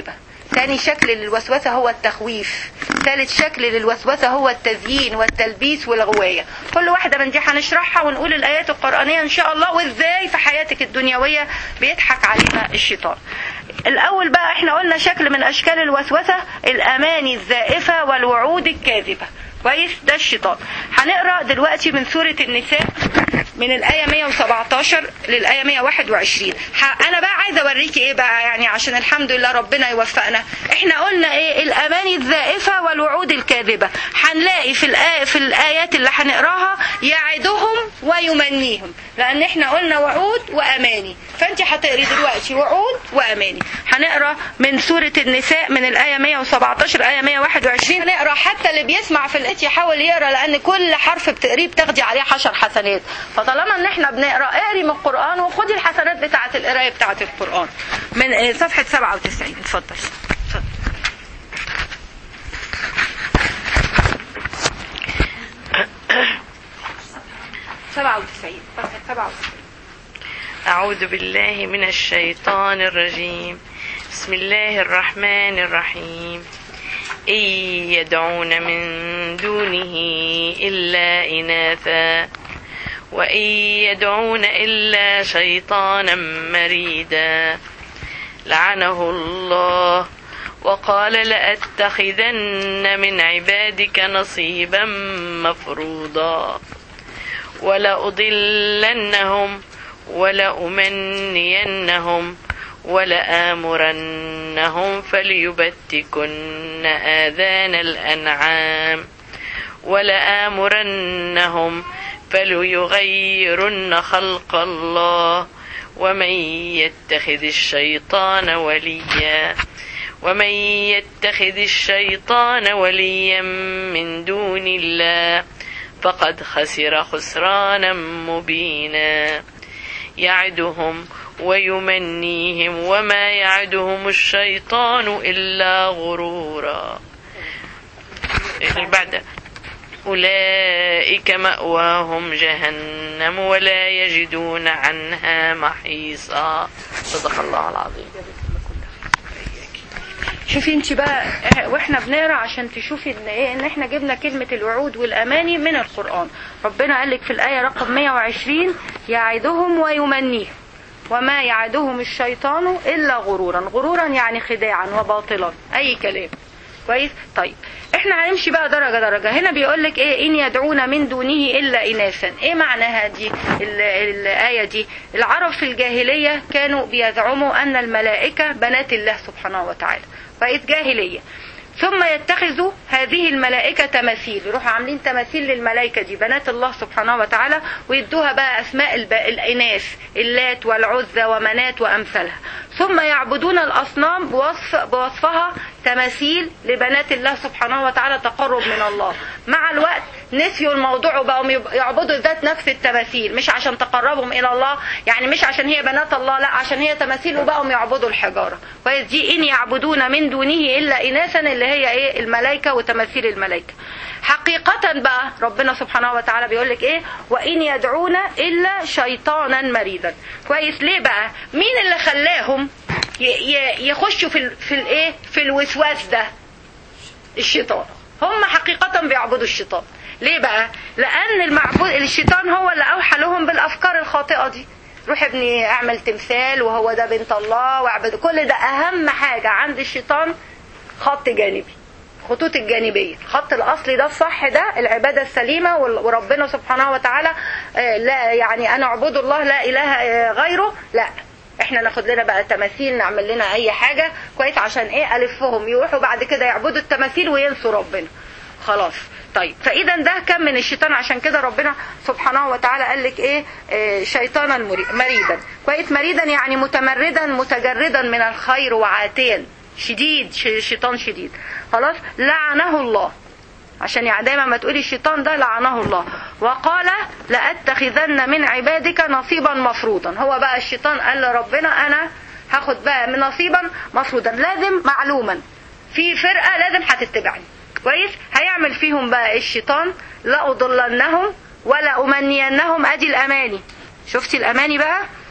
ثاني شكل للوسوسة هو التخويف ثالث شكل للوسوسة هو التزيين والتلبيس والغواية كل واحدة من دي هنشرحها ونقول الآيات القرآنية إن شاء الله وإزاي في حياتك الدنيوية بيضحك علينا الشيطان الأول بقى احنا قلنا شكل من أشكال الوسوسة الأماني الزائفة والوعود الكاذبة كويس ده الشيطان هنقرا دلوقتي من سوره النساء من الآية 117 للآية 121 أنا بقى عايزة أوريكي إيه بقى يعني عشان الحمد لله ربنا يوفقنا إحنا قلنا إيه الأماني الزائفة والوعود الكاذبة هنلاقي في الآية في الآيات اللي هنقراها يعدهم ويمنيهم لأن إحنا قلنا وعود وأماني فأنت هتقري دلوقتي وعود وأماني هنقرا من سورة النساء من الآية 117 الآية 121 هنقرا حتى اللي بيسمع في الآيات يحاول يقرا لأن كل حرف بتقريه بتاخدي عليه 10 حسنات فطالما ان احنا بنقرا اقري من القران وخدي الحسنات بتاعه القرايه بتاعه القران من صفحه 97 اتفضل اتفضل سبعة وتسعين صفحة سبعة وتسعين أعوذ بالله من الشيطان الرجيم بسم الله الرحمن الرحيم إن يدعون من دونه إلا إناثا وإن يدعون إلا شيطانا مريدا لعنه الله وقال لأتخذن من عبادك نصيبا مفروضا ولأضلنهم ولأمنينهم ولآمرنهم فليبتكن آذان الأنعام ولآمرنهم فليغيرن خلق الله ومن يتخذ الشيطان وليا ومن يتخذ الشيطان وليا من دون الله فقد خسر خسرانا مبينا يعدهم ويمنيهم وما يعدهم الشيطان إلا غرورا بعد أولئك مأواهم جهنم ولا يجدون عنها محيصا صدق الله العظيم شوفي انت بقى واحنا بنقرا عشان تشوفي ان ايه ان احنا جبنا كلمه الوعود والاماني من القران ربنا قال لك في الايه رقم 120 يعدهم ويمنيهم وما يعدهم الشيطان الا غرورا غرورا يعني خداعا وباطلا اي كلام كويس طيب احنا هنمشي بقى درجه درجه هنا بيقول لك ايه ان يدعون من دونه الا اناثا ايه معناها دي الايه دي العرب في الجاهليه كانوا بيزعموا ان الملائكه بنات الله سبحانه وتعالى كويس جاهليه ثم يتخذوا هذه الملائكة تماثيل يروحوا عاملين تماثيل للملائكة دي بنات الله سبحانه وتعالى ويدوها بقى أسماء الإناث اللات والعزى ومنات وأمثالها ثم يعبدون الأصنام بوصف بوصفها تماثيل لبنات الله سبحانه وتعالى تقرب من الله مع الوقت نسيوا الموضوع وبقوا يعبدوا ذات نفس التماثيل مش عشان تقربهم إلى الله يعني مش عشان هي بنات الله لا عشان هي تماثيل وبقوا يعبدوا الحجارة كويس دي إن يعبدون من دونه إلا إناثا اللي هي إيه الملائكة وتماثيل الملائكة حقيقة بقى ربنا سبحانه وتعالى بيقول لك ايه وان يدعون الا شيطانا مريدا كويس ليه بقى مين اللي خلاهم يخشوا في ال في الايه في الوسواس ده الشيطان هم حقيقة بيعبدوا الشيطان ليه بقى لان المعبود الشيطان هو اللي اوحى لهم بالافكار الخاطئة دي روح ابني اعمل تمثال وهو ده بنت الله واعبد كل ده اهم حاجة عند الشيطان خط جانبي الخطوط الجانبية الخط الأصلي ده الصح ده العبادة السليمة وربنا سبحانه وتعالى لا يعني أنا أعبد الله لا إله غيره لا احنا ناخد لنا بقى تماثيل نعمل لنا اي حاجة كويس عشان ايه الفهم يروحوا بعد كده يعبدوا التماثيل وينسوا ربنا خلاص طيب فاذا ده كم من الشيطان عشان كده ربنا سبحانه وتعالى قال لك ايه, إيه شيطانا مريدا كويس مريدا يعني متمردا متجردا من الخير وعاتيا شديد شيطان شديد خلاص لعنه الله عشان يعني دايما ما تقولي الشيطان ده لعنه الله وقال لأتخذن من عبادك نصيبا مفروضا هو بقى الشيطان قال لربنا انا هاخد بقى من نصيبا مفروضا لازم معلوما في فرقة لازم هتتبعني كويس هيعمل فيهم بقى الشيطان لأضلنهم ولا أمنينهم أدي الأماني شفتي الأماني بقى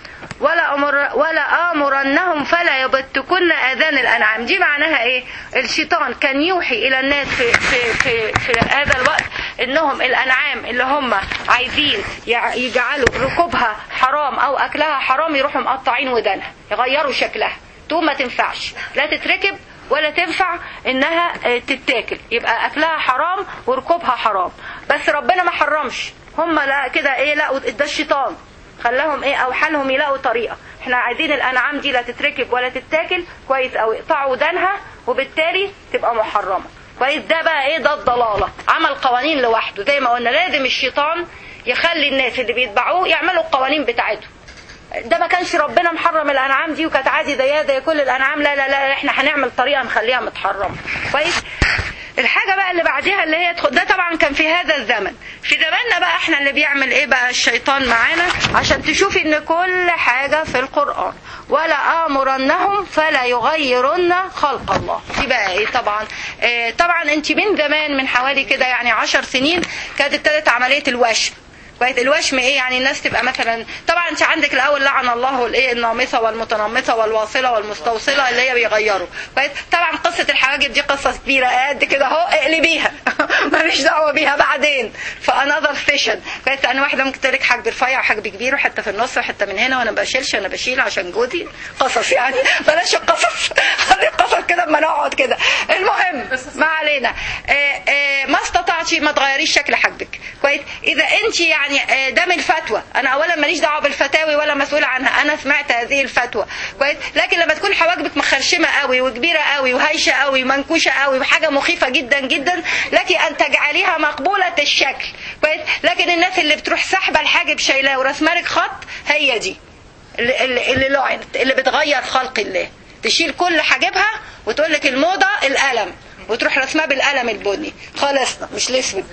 ولا أمر ولا آمرنهم فلا يبتكن آذان الأنعام دي معناها إيه الشيطان كان يوحي إلى الناس في, في, في, في هذا الوقت إنهم الأنعام اللي هم عايزين يع- يجعلوا ركوبها حرام أو أكلها حرام يروحوا مقطعين ودانها يغيروا شكلها تقوم ما تنفعش لا تتركب ولا تنفع انها آه، تتاكل يبقى اكلها حرام وركوبها حرام بس ربنا ما حرمش هم لا كده ايه لقوا ده الشيطان خلاهم ايه او حالهم يلاقوا طريقه احنا عايزين الانعام دي لا تتركب ولا تتاكل كويس او يقطعوا ودانها وبالتالي تبقى محرمه كويس ده بقى ايه ده الضلاله عمل قوانين لوحده زي ما قلنا لازم الشيطان يخلي الناس اللي بيتبعوه يعملوا القوانين بتاعتهم ده ما كانش ربنا محرم الانعام دي وكانت عادي زيها زي كل الانعام لا لا لا احنا هنعمل طريقه نخليها متحرمه كويس الحاجة بقى اللي بعدها اللي هي تدخل ده طبعا كان في هذا الزمن في زماننا بقى احنا اللي بيعمل ايه بقى الشيطان معانا عشان تشوفي ان كل حاجة في القرآن ولا آمرنهم فلا يغيرن خلق الله دي بقى ايه طبعا اه طبعا انت من زمان من حوالي كده يعني عشر سنين كانت ابتدت عملية الوشم كويس الوشم ايه يعني الناس تبقى مثلا طبعا انت عندك الاول لعن الله الايه النامصه والمتنمصه والواصله والمستوصله اللي هي بيغيروا كويس طبعا قصه الحواجب دي قصه كبيره قد كده اهو اقلبيها ماليش دعوه بيها بعدين فانذر سيشن كويس انا واحده ممكن تقول لك حاجب رفيع وحاجب كبير وحته في النص وحته من هنا وانا ما بشيلش انا بشيل عشان جوزي قصص يعني بلاش القصص خلي القصص كده اما نقعد كده المهم ما علينا آه، آه، ما استطعتي ما تغيريش شكل حاجبك كويس اذا انت يعني آه، ده من فتوى انا اولا ماليش دعوه بالفتاوي ولا مسؤول عنها انا سمعت هذه الفتوى كويس لكن لما تكون حواجبك مخرشمه قوي وكبيره قوي وهايشه قوي ومنكوشه قوي وحاجه مخيفه جدا جدا لك ان تجعليها مقبوله الشكل كويس لكن الناس اللي بتروح سحبه الحاجب شايلاه ورسمه لك خط هي دي اللي, اللي, اللي لعنت اللي بتغير خلق الله تشيل كل حاجبها وتقول لك الموضه القلم وتروح رسمها بالقلم البني خلصنا مش الاسود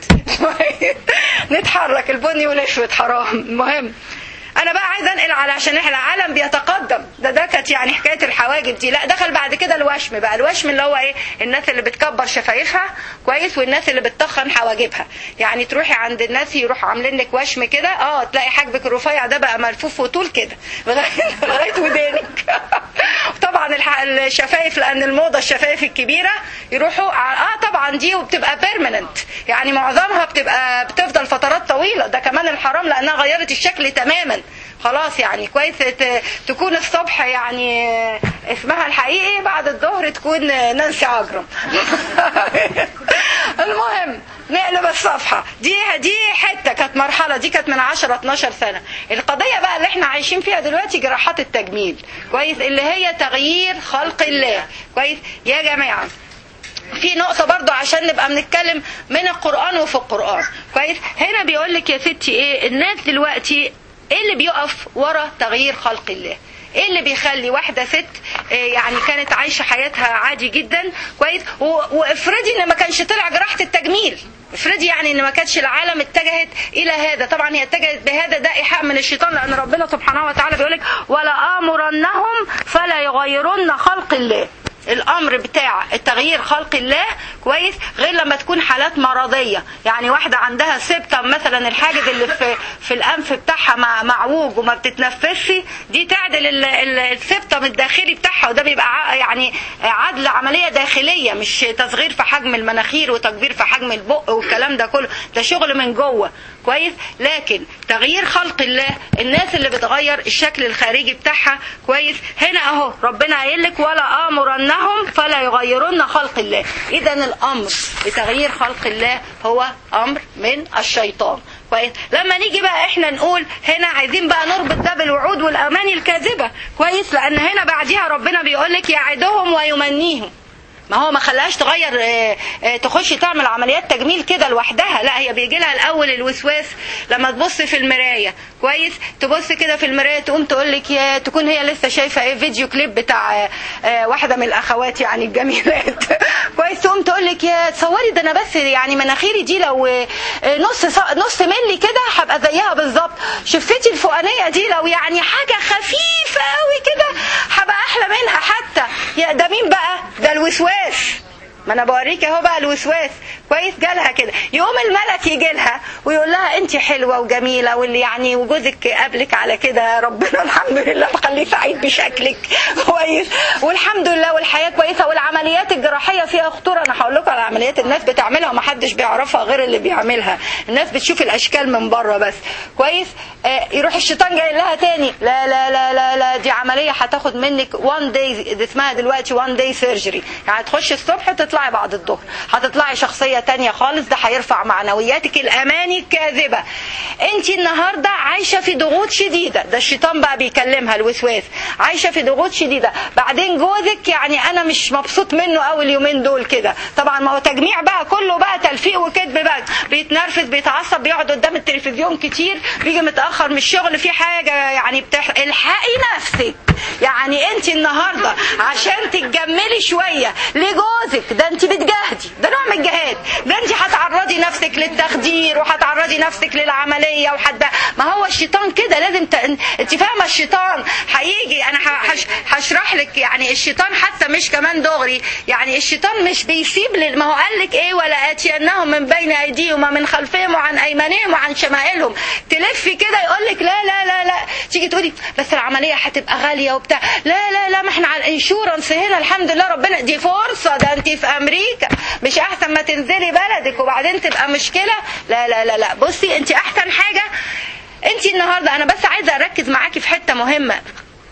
نتحرك البني والاسود حرام المهم انا بقى عايزه انقل على عشان احنا العالم بيتقدم ده ده كانت يعني حكايه الحواجب دي لا دخل بعد كده الوشم بقى الوشم اللي هو ايه الناس اللي بتكبر شفايفها كويس والناس اللي بتطخن حواجبها يعني تروحي عند الناس يروحوا عاملين لك وشم كده اه تلاقي حاجبك الرفيع ده بقى ملفوف وطول كده لغايه لغايه ودانك طبعا الح- الشفايف لان الموضه الشفايف الكبيره يروحوا ع- اه طبعا دي وبتبقى بيرمننت يعني معظمها بتبقى بتفضل فترات طويله ده كمان الحرام لانها غيرت الشكل تماما خلاص يعني كويس ت- تكون الصبح يعني اسمها الحقيقي بعد الظهر تكون نانسي عجرم المهم نقلب الصفحة دي دي حتة كانت مرحلة دي كانت من 10 12 سنة القضية بقى اللي احنا عايشين فيها دلوقتي جراحات التجميل كويس اللي هي تغيير خلق الله كويس يا جماعة في نقطة برضو عشان نبقى بنتكلم من القرآن وفي القرآن كويس هنا بيقول لك يا ستي ايه الناس دلوقتي ايه اللي بيقف ورا تغيير خلق الله ايه اللي بيخلي واحدة ست إيه يعني كانت عايشة حياتها عادي جدا كويس و- وافرضي ان ما كانش طلع جراحة التجميل افرضي يعني ان ما كانتش العالم اتجهت الى هذا طبعا هي اتجهت بهذا ده ايحاء من الشيطان لان ربنا سبحانه وتعالى بيقول لك ولا امرنهم فلا يغيرن خلق الله الامر بتاع التغيير خلق الله كويس غير لما تكون حالات مرضيه يعني واحده عندها سبتم مثلا الحاجز اللي في في الانف بتاعها مع- معوج وما بتتنفسش دي تعدل ال- ال- السبتم الداخلي بتاعها وده بيبقى ع- يعني عدل عمليه داخليه مش تصغير في حجم المناخير وتكبير في حجم البق والكلام ده كله ده شغل من جوه كويس لكن تغيير خلق الله الناس اللي بتغير الشكل الخارجي بتاعها كويس هنا اهو ربنا قايل لك ولا امرنهم فلا يغيرن خلق الله اذا الامر بتغيير خلق الله هو امر من الشيطان كويس لما نيجي بقى احنا نقول هنا عايزين بقى نربط ده بالوعود والاماني الكاذبه كويس لان هنا بعديها ربنا بيقول لك يعدهم ويمنيهم ما هو ما خلاهاش تغير آه، آه، تخش تعمل عمليات تجميل كده لوحدها لا هي بيجي لها الاول الوسواس لما تبص في المرايه كويس تبص كده في المرايه تقوم تقول لك يا تكون هي لسه شايفه ايه فيديو كليب بتاع آه، آه، واحده من الاخوات يعني الجميلات كويس تقوم تقول لك يا تصوري ده انا بس يعني مناخيري دي لو آه، نص ص- نص ملي كده هبقى زيها بالظبط شفتي الفوقانيه دي لو يعني حاجه خفيفه قوي كده هبقى احلى منها حتى يا ده مين بقى ده الوسواس ما انا بوريك اهو بقى الوسواس كويس جالها كده يقوم الملك يجي لها ويقول لها انت حلوه وجميله واللي يعني وجوزك قبلك على كده ربنا الحمد لله مخليه سعيد بشكلك كويس والحمد لله والحياه كويسه والعمليات الجراحيه فيها خطوره انا هقول لكم على عمليات الناس بتعملها ومحدش بيعرفها غير اللي بيعملها الناس بتشوف الاشكال من بره بس كويس آه يروح الشيطان جاي لها تاني لا لا لا لا لا دي عمليه هتاخد منك وان داي دي اسمها دلوقتي وان داي سيرجري يعني تخش الصبح وتطلعي بعد الظهر هتطلعي شخصيه تانية خالص ده هيرفع معنوياتك الاماني الكاذبه انت النهارده عايشه في ضغوط شديده ده الشيطان بقى بيكلمها الوسواس عايشه في ضغوط شديده بعدين جوزك يعني انا مش مبسوط منه قوي اليومين دول كده طبعا ما هو تجميع بقى كله بقى تلفيق وكذب بقى بيتنرفز بيتعصب بيقعد قدام التلفزيون كتير بيجي متاخر من الشغل في حاجه يعني بتح... الحقي نفسك يعني انت النهارده عشان تتجملي شويه لجوزك ده انت بتجاهدي ده نوع من الجهاد ده انت هتعرضي نفسك للتخدير وهتعرضي نفسك للعمليه وحد ما هو الشيطان كده لازم ت... انت فاهمه الشيطان هيجي انا هش... هشرح لك يعني الشيطان حتى مش كمان دغري يعني الشيطان مش بيسيب لل... ما هو قال لك ايه ولا اتينهم من بين ايديهم ومن خلفهم وعن ايمانهم وعن شمائلهم تلفي كده يقول لك لا لا لا لا تيجي تقولي بس العمليه هتبقى غاليه وبتاع لا لا لا ما احنا على الانشورنس هنا الحمد لله ربنا دي فرصه ده انت في امريكا مش احسن ما تنزلي بلدك وبعدين تبقى مشكله لا لا لا لا بصي انت احسن حاجه انت النهارده انا بس عايزه اركز معاكي في حته مهمه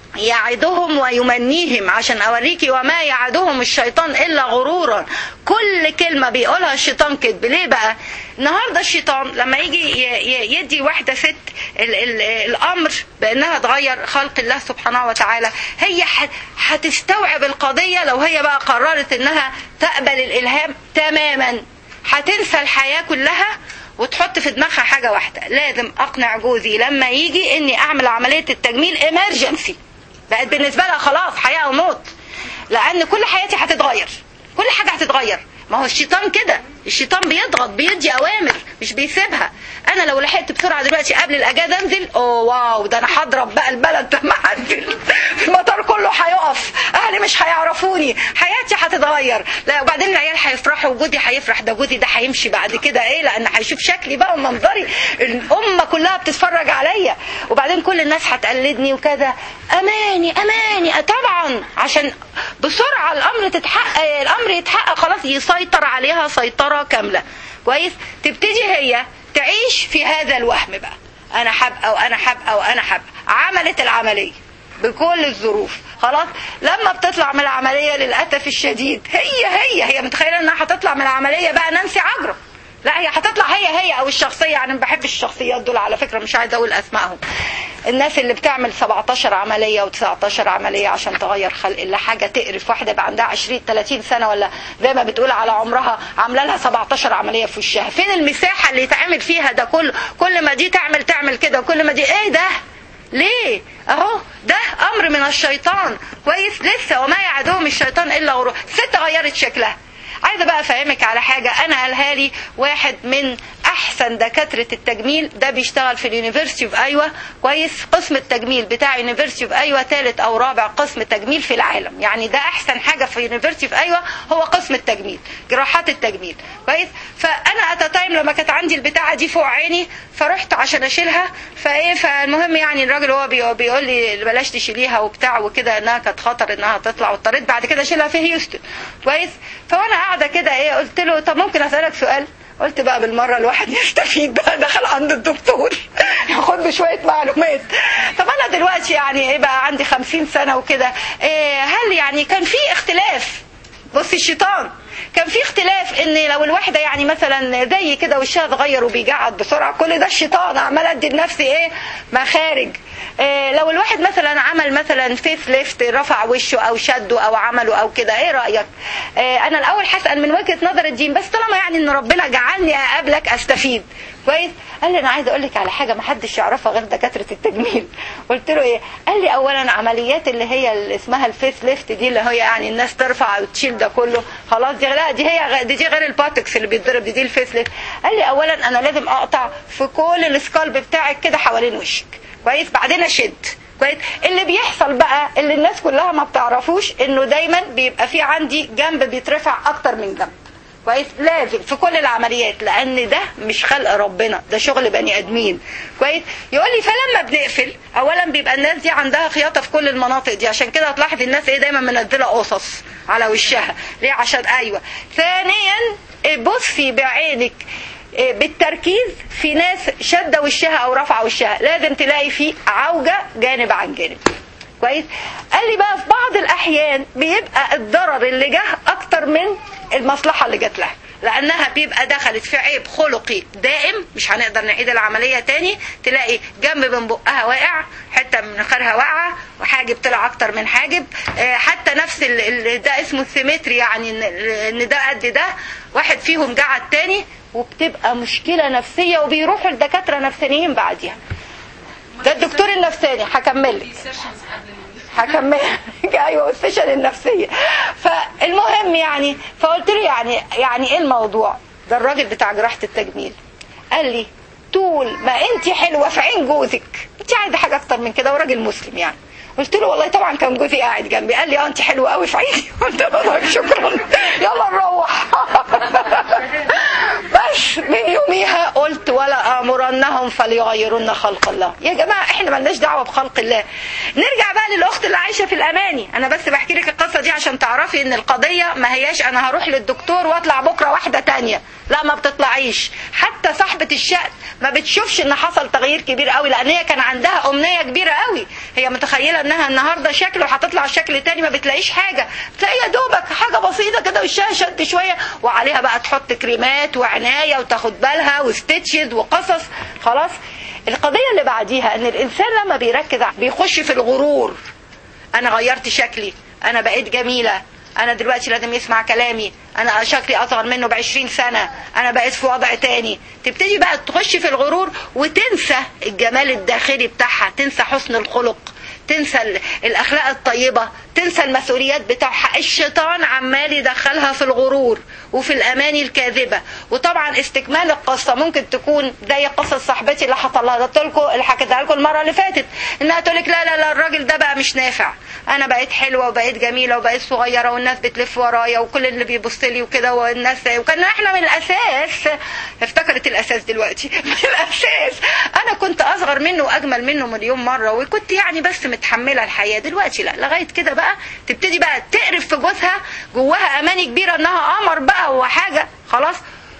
يعدهم ويمنيهم عشان اوريكي وما يعدهم الشيطان الا غرورا كل كلمه بيقولها الشيطان كذب ليه بقى النهارده الشيطان لما يجي يدي واحده ست ال ال الامر بانها تغير خلق الله سبحانه وتعالى هي هتستوعب القضيه لو هي بقى قررت انها تقبل الالهام تماما هتنسى الحياه كلها وتحط في دماغها حاجه واحده لازم اقنع جوزي لما يجي اني اعمل عمليه التجميل امرجنسي بقت بالنسبه لها خلاص حياه او موت لان كل حياتي هتتغير كل حاجه هتتغير ما هو الشيطان كده الشيطان بيضغط بيدي اوامر مش بيسيبها انا لو لحقت بسرعه دلوقتي قبل الاجازه انزل اوه واو ده انا هضرب بقى البلد لما انزل المطار كله هيقف اهلي مش هيعرفوني حياتي هتتغير لا وبعدين العيال هيفرحوا وجودي هيفرح ده جودي ده هيمشي بعد كده ايه لان هيشوف شكلي بقى ومنظري الامه كلها بتتفرج عليا وبعدين كل الناس هتقلدني وكذا اماني اماني طبعا عشان بسرعه الامر تتحقق الامر يتحقق خلاص يسيطر عليها سيطره كامله كويس تبتدي هي تعيش في هذا الوهم بقى انا حابقه وانا حابقه وانا حابقه عملت العمليه بكل الظروف خلاص لما بتطلع من العمليه للاسف الشديد هي هي هي متخيله انها هتطلع من العمليه بقى نانسي عجرم لا هي هتطلع هي هي او الشخصيه يعني ما بحبش الشخصيات دول على فكره مش عايزه اقول اسمائهم الناس اللي بتعمل 17 عمليه و19 عمليه عشان تغير خلق الله حاجه تقرف واحده بقى عندها 20 30 سنه ولا زي ما بتقول على عمرها عامله لها 17 عمليه في وشها فين المساحه اللي يتعمل فيها ده كله كل ما دي تعمل تعمل كده وكل ما دي ايه ده ليه اهو ده امر من الشيطان كويس لسه وما يعدهم الشيطان الا غرور ست غيرت شكلها عايزه بقى افهمك على حاجه انا قالها لي واحد من احسن دكاتره التجميل ده بيشتغل في اليونيفرسيتي اوف ايوه كويس قسم التجميل بتاع يونيفرسيتي اوف ايوه ثالث او رابع قسم تجميل في العالم يعني ده احسن حاجه في يونيفرسيتي اوف ايوه هو قسم التجميل جراحات التجميل كويس فانا ات تايم لما كانت عندي البتاعه دي فوق عيني فرحت عشان اشيلها فايه فالمهم يعني الراجل هو بيقول لي بلاش تشيليها وبتاع وكده انها كانت خطر انها تطلع واضطريت بعد كده اشيلها في هيوستن كويس فانا قاعده كده ايه قلت له طب ممكن اسالك سؤال قلت بقى بالمره الواحد يستفيد بقى دخل عند الدكتور ياخد له شويه معلومات طب انا دلوقتي يعني ايه بقى عندي خمسين سنه وكده إيه هل يعني كان في اختلاف بص الشيطان كان في اختلاف ان لو الواحده يعني مثلا زي كده وشها اتغير وبيجعد بسرعه كل ده الشيطان عمال ادي لنفسي ايه مخارج إيه لو الواحد مثلا عمل مثلا فيس ليفت رفع وشه او شده او عمله او كده ايه رايك إيه انا الاول هسال من وجهه نظر الدين بس طالما يعني ان ربنا جعلني اقابلك استفيد كويس قال لي انا عايزه اقول لك على حاجه ما حدش يعرفها غير دكاتره التجميل قلت له ايه قال لي اولا عمليات اللي هي اللي اسمها الفيس ليفت دي اللي هي يعني الناس ترفع وتشيل ده كله خلاص دي لا دي هي دي, دي غير الباتكس اللي بيتضرب دي, دي الفيس ليفت قال لي اولا انا لازم اقطع في كل السكالب بتاعك كده حوالين وشك كويس بعدين اشد كويس اللي بيحصل بقى اللي الناس كلها ما بتعرفوش انه دايما بيبقى في عندي جنب بيترفع اكتر من جنب كويس لازم في كل العمليات لان ده مش خلق ربنا ده شغل بني ادمين كويس يقول لي فلما بنقفل اولا بيبقى الناس دي عندها خياطه في كل المناطق دي عشان كده هتلاحظ الناس ايه دايما منزله قصص على وشها ليه عشان ايوه ثانيا بصي بعينك إيه، بالتركيز في ناس شاده وشها او رافعه وشها لازم تلاقي فيه عوجه جانب عن جانب كويس قال لي بقى في بعض الاحيان بيبقى الضرر اللي جه اكتر من المصلحه اللي جات لها لانها بيبقى دخلت في عيب خلقي دائم مش هنقدر نعيد العمليه تاني تلاقي جنب من بقها واقع حته من مناخيرها واقعه وحاجب طلع اكتر من حاجب آه، حتى نفس ال- ال- ده اسمه السيمتري يعني ان إن ده قد ده واحد فيهم جه على التاني وبتبقى مشكله نفسيه وبيروحوا لدكاتره نفسانيين بعديها ده الدكتور النفساني هكمل لك هكمل ايوه والسيشن النفسيه فالمهم يعني فقلت له يعني يعني ايه الموضوع ده الراجل بتاع جراحه التجميل قال لي طول ما انت حلوه في عين جوزك انت عايزه حاجه اكتر من كده وراجل مسلم يعني قلت له والله طبعا كان جوزي قاعد جنبي قال لي اه انت حلوه قوي في عيني قلت له طيب شكرا يلا نروح بس من يوميها قلت ولا امرنهم فليغيرن خلق الله يا جماعه احنا ملناش دعوه بخلق الله نرجع بقى للاخت اللي عايشه في الاماني انا بس بحكي لك القصه دي عشان تعرفي ان القضيه ما هياش انا هروح للدكتور واطلع بكره واحده تانية لا ما بتطلعيش حتى صاحبه الشأن ما بتشوفش ان حصل تغيير كبير قوي لان هي كان عندها امنيه كبيره قوي هي متخيله انها النهارده شكل وهتطلع شكل تاني ما بتلاقيش حاجه تلاقي يا دوبك حاجه بسيطه كده وشها شد شويه وعليها بقى تحط كريمات وعنايه وتاخد بالها وستيتشز وقصص خلاص القضيه اللي بعديها ان الانسان لما بيركز ع- بيخش في الغرور انا غيرت شكلي انا بقيت جميله انا دلوقتي لازم يسمع كلامي انا شكلي اصغر منه بعشرين سنة انا بقيت في وضع تاني تبتدي بقى تخش في الغرور وتنسى الجمال الداخلي بتاعها تنسى حسن الخلق تنسى ال- الاخلاق الطيبه تنسى المسؤوليات بتاعها الشيطان عمال يدخلها في الغرور وفي الاماني الكاذبه وطبعا استكمال القصه ممكن تكون زي قصه صاحبتي اللي حصل لها قلت لكم اللي حكيتها لكم المره اللي فاتت انها تقول لك لا لا لا الراجل ده بقى مش نافع انا بقيت حلوه وبقيت جميله وبقيت صغيره والناس بتلف ورايا وكل اللي بيبص لي وكده والناس وكان احنا من الاساس افتكرت الاساس دلوقتي من الاساس انا كنت اصغر منه واجمل منه مليون مره وكنت يعني بس متحمله الحياه دلوقتي لا لغايه كده بقى تبتدي بقى تقرف في جوزها جواها اماني كبيره انها قمر بقى وحاجه خلاص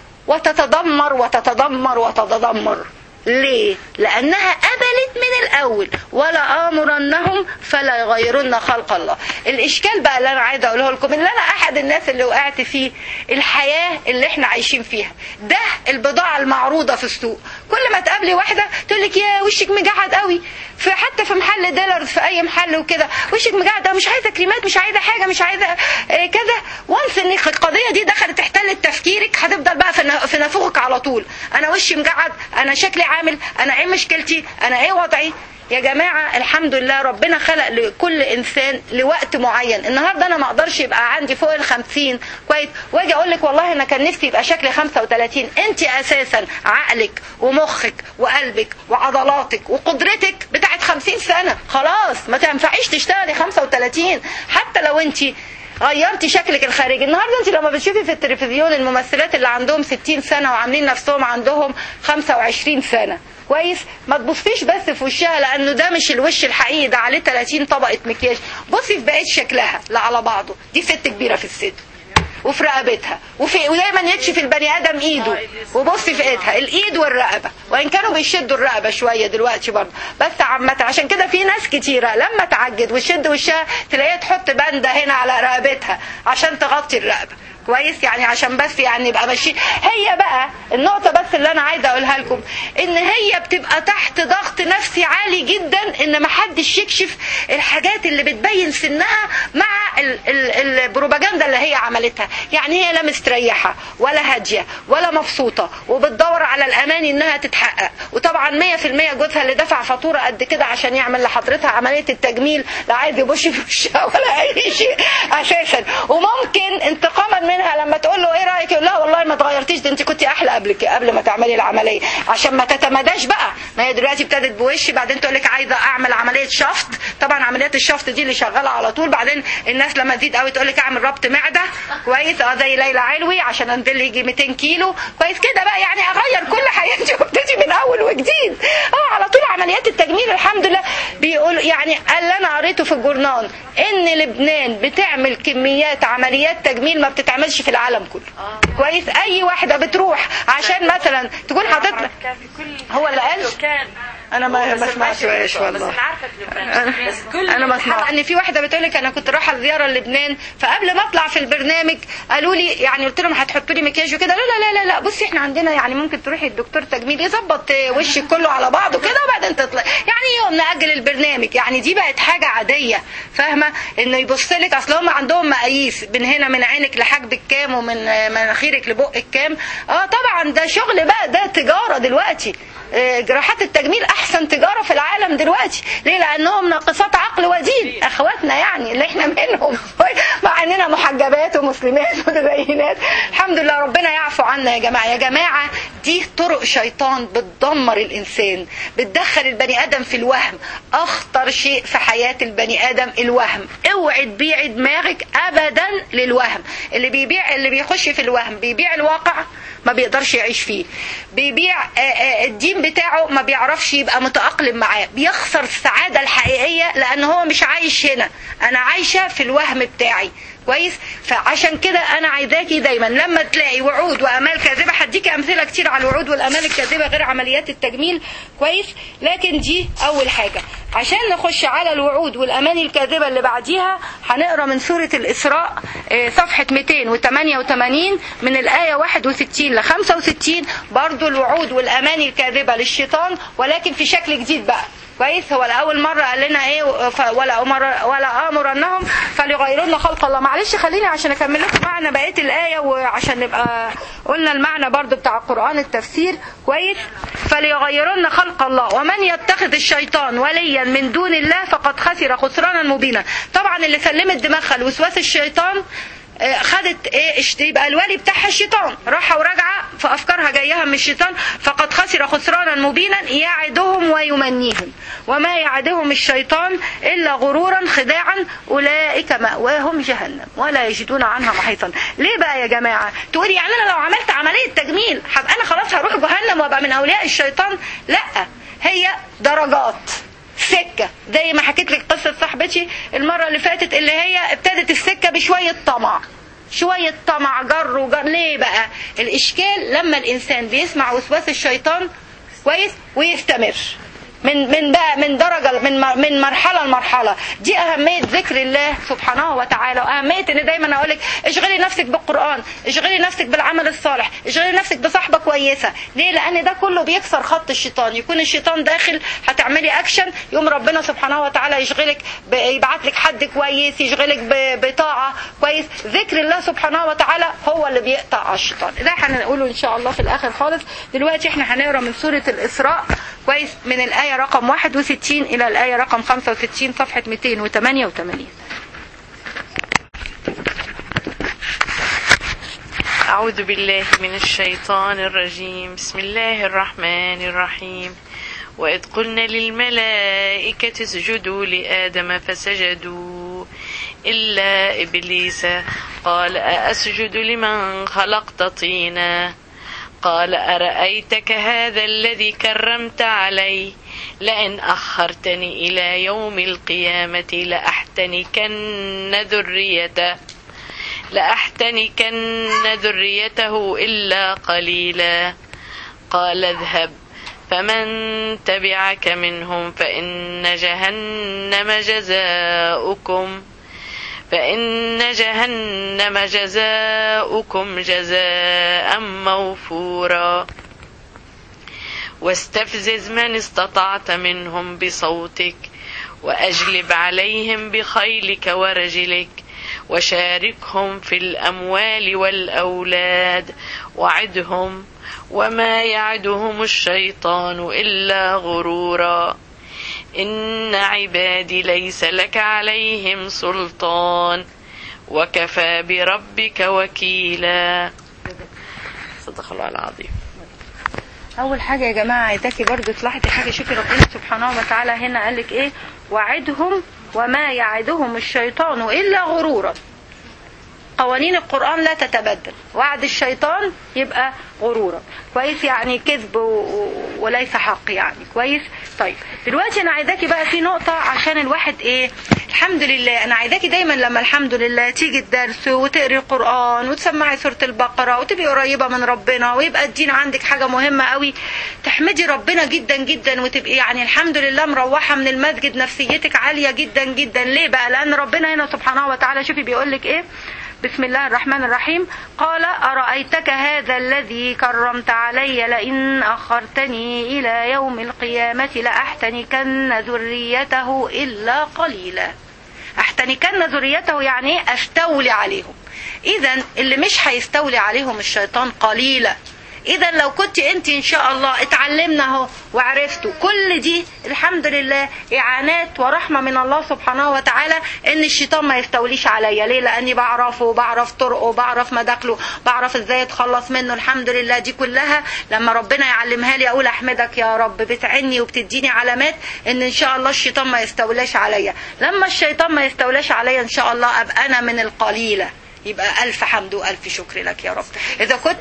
وتتدمر وتتدمر وتتدمر ليه؟ لأنها قبلت من الأول ولا آمرنهم فلا يغيرن خلق الله الإشكال بقى اللي أنا عايزة أقوله لكم إن أنا أحد الناس اللي وقعت فيه الحياة اللي إحنا عايشين فيها ده البضاعة المعروضة في السوق كل ما تقابلي واحدة تقول لك يا وشك مجعد قوي في حتى في محل ديلرز في أي محل وكده وشك مجعد أوي، مش عايزة كريمات مش عايزة حاجة مش عايزة آه، كذا وانس ان القضية دي دخلت تحتل تفكيرك هتفضل بقى في ن- في نافوخك على طول انا وشي مجعد انا شكلي عامل انا ايه مشكلتي انا ايه وضعي يا جماعة الحمد لله ربنا خلق لكل إنسان لوقت معين النهاردة أنا ما أقدرش يبقى عندي فوق الخمسين كويس وأجي أقول لك والله أنا كان نفسي يبقى شكلي خمسة وتلاتين أنت أساسا عقلك ومخك وقلبك وعضلاتك وقدرتك بتاعت خمسين سنة خلاص ما تنفعيش تشتغلي خمسة وتلاتين حتى لو أنت غيرتي شكلك الخارجي النهارده انت لما بتشوفي في التلفزيون الممثلات اللي عندهم 60 سنه وعاملين نفسهم عندهم 25 سنه كويس ما تبصيش بس في وشها لانه ده مش الوش الحقيقي ده عليه 30 طبقه مكياج بصي في بقيه شكلها لا على بعضه دي ست كبيره في السن وفي رقبتها وفي ودايما يكشف البني ادم ايده وبصي في ايدها الايد والرقبه وان كانوا بيشدوا الرقبه شويه دلوقتي برضه بس عامه عشان كده في ناس كتيره لما تعجد وتشد وشها تلاقيها تحط بنده هنا على رقبتها عشان تغطي الرقبه كويس يعني عشان بس يعني يبقى ماشيين هي بقى النقطة بس اللي أنا عايزة أقولها لكم إن هي بتبقى تحت ضغط نفسي عالي جدا إن محدش يكشف الحاجات اللي بتبين سنها مع ال- ال- البروباجندا اللي هي عملتها يعني هي لا مستريحة ولا هادية ولا مبسوطة وبتدور على الأمان إنها تتحقق وطبعا 100% جوزها اللي دفع فاتورة قد كده عشان يعمل لحضرتها عملية التجميل لا عايز يبش في وشها ولا أي شيء أساسا وممكن انتقاما منها لما تقول له إيه رأيك يقول لها والله ما اتغيرتيش ده أنت كنت أحلى قبل كده قبل ما تعملي العملية العمليه عشان ما تتمداش بقى ما هي دلوقتي ابتدت بوش بعدين تقول لك عايزه اعمل عمليه شفط طبعا عمليات الشفط دي اللي شغاله على طول بعدين الناس لما تزيد قوي تقول لك اعمل ربط معده كويس اه زي ليلى علوي عشان انزل لي يجي 200 كيلو كويس كده بقى يعني اغير كل حياتي وابتدي من اول وجديد اه على طول عمليات التجميل الحمد لله بيقول يعني اللي انا قريته في الجورنال ان لبنان بتعمل كميات عمليات تجميل ما بتتعملش في العالم كله كويس اي واحده بتروح عشان مثلا تكون هتطلع كان في كل هو اللي قال كان انا ما بس ما سمعتش بس والله انا عارفه في لبنان بس كل انا ما سمعت ان في واحده بتقول لك انا كنت رايحه زياره لبنان فقبل ما اطلع في البرنامج قالوا لي يعني قلت لهم هتحطوا لي مكياج وكده لا لا لا لا لا بصي احنا عندنا يعني ممكن تروحي الدكتور تجميل يظبط وشك كله على بعضه كده وبعدين تطلع يعني يوم ناجل البرنامج يعني دي بقت حاجه عاديه فاهمه انه يبص لك اصل هم عندهم مقاييس من هنا من عينك لحاجبك كام ومن مناخيرك لبقك كام اه طبعا ده شغل بقى ده تجاره دلوقتي آه، جراحات التجميل احسن تجاره في العالم دلوقتي ليه لانهم ناقصات عقل ودين اخواتنا يعني اللي احنا منهم مع اننا محجبات ومسلمات متدينات الحمد لله ربنا يعفو عنا يا جماعه يا جماعه دي طرق شيطان بتدمر الانسان بتدخل البني ادم في الوهم اخطر شيء في حياه البني ادم الوهم اوعي تبيعي دماغك ابدا للوهم اللي بيبيع اللي بيخش في الوهم بيبيع الواقع ما بيقدرش يعيش فيه بيبيع آه، آه، الدين بتاعه ما بيعرفش يبقى متأقلم معاه بيخسر السعادة الحقيقية لأن هو مش عايش هنا أنا عايشة في الوهم بتاعي كويس فعشان كده انا عايزاكي دايما لما تلاقي وعود وامال كاذبه هديكي امثله كتير على الوعود والامال الكاذبه غير عمليات التجميل كويس لكن دي اول حاجه عشان نخش على الوعود والاماني الكاذبه اللي بعديها هنقرا من سوره الاسراء آه، صفحه 288 من الايه 61 ل 65 برضو الوعود والاماني الكاذبه للشيطان ولكن في شكل جديد بقى كويس هو لاول مره قال لنا ايه ف- ولا امر ولا امرنهم فليغيرن خلق الله معلش خليني عشان اكمل لكم معنى بقيه الايه وعشان نبقى قلنا المعنى برضو بتاع القران التفسير كويس فليغيرن خلق الله ومن يتخذ الشيطان وليا من دون الله فقد خسر خسرانا مبينا طبعا اللي سلمت دماغها لوسواس الشيطان آه، خدت ايه اشت- يبقى الولي بتاعها الشيطان راحه وراجعه في افكارها جايها من الشيطان فقد خسر خسرانا مبينا يعدهم ويمنيهم وما يعدهم الشيطان الا غرورا خداعا اولئك ماواهم جهنم ولا يجدون عنها محيطا ليه بقى يا جماعه تقولي يعني انا لو عملت عمليه تجميل هبقى انا خلاص هروح جهنم وابقى من اولياء الشيطان لا هي درجات سكة زي ما حكيت لك قصة صاحبتي المرة اللي فاتت اللي هي ابتدت السكة بشوية طمع شوية طمع جر وجر ليه بقى الإشكال لما الإنسان بيسمع وسواس الشيطان كويس ويستمر من من بقى من درجه من م- من مرحله لمرحله دي اهميه ذكر الله سبحانه وتعالى واهميه ان دايما اقول لك اشغلي نفسك بالقران اشغلي نفسك بالعمل الصالح اشغلي نفسك بصحبه كويسه ليه لان ده كله بيكسر خط الشيطان يكون الشيطان داخل هتعملي اكشن يوم ربنا سبحانه وتعالى يشغلك ب- يبعت لك حد كويس يشغلك ب- بطاعه كويس ذكر الله سبحانه وتعالى هو اللي بيقطع على الشيطان ده هنقوله ان شاء الله في الاخر خالص دلوقتي احنا هنقرا من سوره الاسراء كويس من الآية رقم 61 إلى الآية رقم 65 صفحة 288 أعوذ بالله من الشيطان الرجيم بسم الله الرحمن الرحيم وإذ قلنا للملائكة اسجدوا لآدم فسجدوا إلا إبليس قال أأسجد لمن خلقت طينا قال أرأيتك هذا الذي كرمت علي لئن أخرتني إلى يوم القيامة لأحتنكن ذريته لأحتنكن ذريته إلا قليلا قال اذهب فمن تبعك منهم فإن جهنم جزاؤكم فإن جهنم جزاؤكم جزاء موفورا واستفزز من استطعت منهم بصوتك وأجلب عليهم بخيلك ورجلك وشاركهم في الأموال والأولاد وعدهم وما يعدهم الشيطان إلا غرورا إن عبادي ليس لك عليهم سلطان وكفى بربك وكيلا صدق الله العظيم اول حاجه يا جماعه عايزاكي برضو تلاحظي حاجه شوفي ربنا سبحانه وتعالى هنا قال لك ايه وعدهم وما يعدهم الشيطان الا غرورا قوانين القرآن لا تتبدل وعد الشيطان يبقى غرورا كويس يعني كذب و- و- وليس حق يعني كويس طيب دلوقتي انا عايزاكي بقى في نقطة عشان الواحد ايه الحمد لله انا عايزاكي دايما لما الحمد لله تيجي الدرس وتقري القرآن وتسمعي سورة البقرة وتبقي قريبة من ربنا ويبقى الدين عندك حاجة مهمة قوي تحمدي ربنا جدا جدا وتبقي يعني الحمد لله مروحة من المسجد نفسيتك عالية جدا جدا ليه بقى لان ربنا هنا سبحانه وتعالى شوفي بيقول لك ايه بسم الله الرحمن الرحيم قال أرأيتك هذا الذي كرمت علي لئن أخرتني إلى يوم القيامة لأحتنكن ذريته إلا قليلا أحتنكن ذريته يعني إيه؟ أستولي عليهم إذا اللي مش هيستولي عليهم الشيطان قليلا اذا لو كنت انت ان شاء الله اتعلمنا اهو وعرفتوا كل دي الحمد لله اعانات ورحمه من الله سبحانه وتعالى ان الشيطان ما يستوليش عليا ليه لاني بعرفه وبعرف طرقه وبعرف مداخله بعرف ازاي اتخلص منه الحمد لله دي كلها لما ربنا يعلمها لي اقول احمدك يا رب بتعني وبتديني علامات ان ان شاء الله الشيطان ما يستولاش عليا لما الشيطان ما يستولاش عليا ان شاء الله ابقى انا من القليله يبقى ألف حمد وألف شكر لك يا رب إذا كنت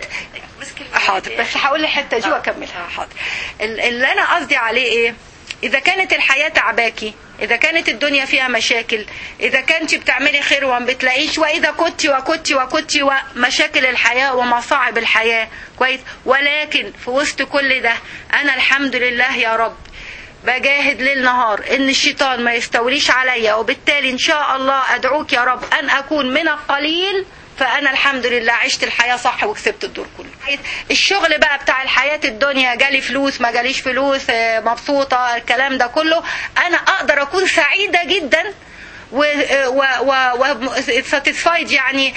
حاضر بس هقول الحتة دي وأكملها حاضر ال- اللي أنا قصدي عليه إيه إذا كانت الحياة تعباكي إذا كانت الدنيا فيها مشاكل إذا كنت بتعملي خير وما بتلاقيش وإذا كنت وكنت وكنت ومشاكل الحياة ومصاعب الحياة كويس ولكن في وسط كل ده أنا الحمد لله يا رب بجاهد ليل نهار ان الشيطان ما يستوليش عليا وبالتالي ان شاء الله ادعوك يا رب ان اكون من القليل فانا الحمد لله عشت الحياه صح وكسبت الدور كله الشغل بقى بتاع الحياه الدنيا جالي فلوس ما جاليش فلوس آه، مبسوطه الكلام ده كله انا اقدر اكون سعيده جدا و و و ساتيسفايد يعني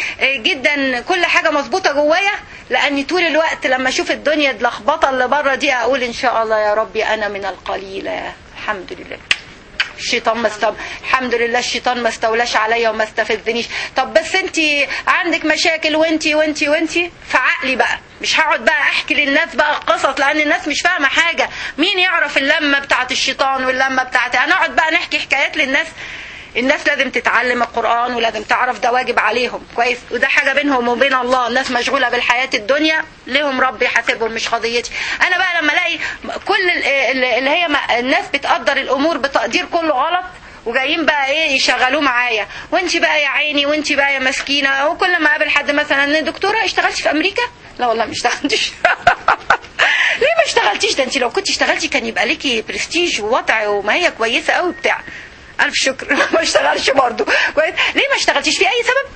جدا كل حاجه مظبوطه جوايا لاني طول الوقت لما اشوف الدنيا اللخبطه اللي بره دي اقول ان شاء الله يا ربي انا من القليله الحمد لله الشيطان ما استو... الحمد لله الشيطان ما استولاش عليا وما استفزنيش طب بس انت عندك مشاكل وانت وانت وانت فعقلي بقى مش هقعد بقى احكي للناس بقى قصص لان الناس مش فاهمه حاجه مين يعرف اللمه بتاعت الشيطان واللمه بتاعتي هنقعد بقى نحكي حكايات للناس الناس لازم تتعلم القرآن ولازم تعرف ده واجب عليهم كويس وده حاجة بينهم وبين الله الناس مشغولة بالحياة الدنيا لهم رب يحاسبهم مش قضيتي أنا بقى لما ألاقي كل ال- ال- اللي هي ما- الناس بتقدر الأمور بتقدير كله غلط وجايين بقى ايه يشغلوه معايا وانت بقى يا عيني وانت بقى يا مسكينه وكل ما اقابل حد مثلا دكتوره اشتغلتي في امريكا لا والله ما اشتغلتش ليه ما اشتغلتيش ده انت لو كنت اشتغلتي كان يبقى ليكي برستيج ووضع وما هي كويسه قوي بتاع الف شكر ما اشتغلش برضه كويس ليه ما اشتغلتيش في اي سبب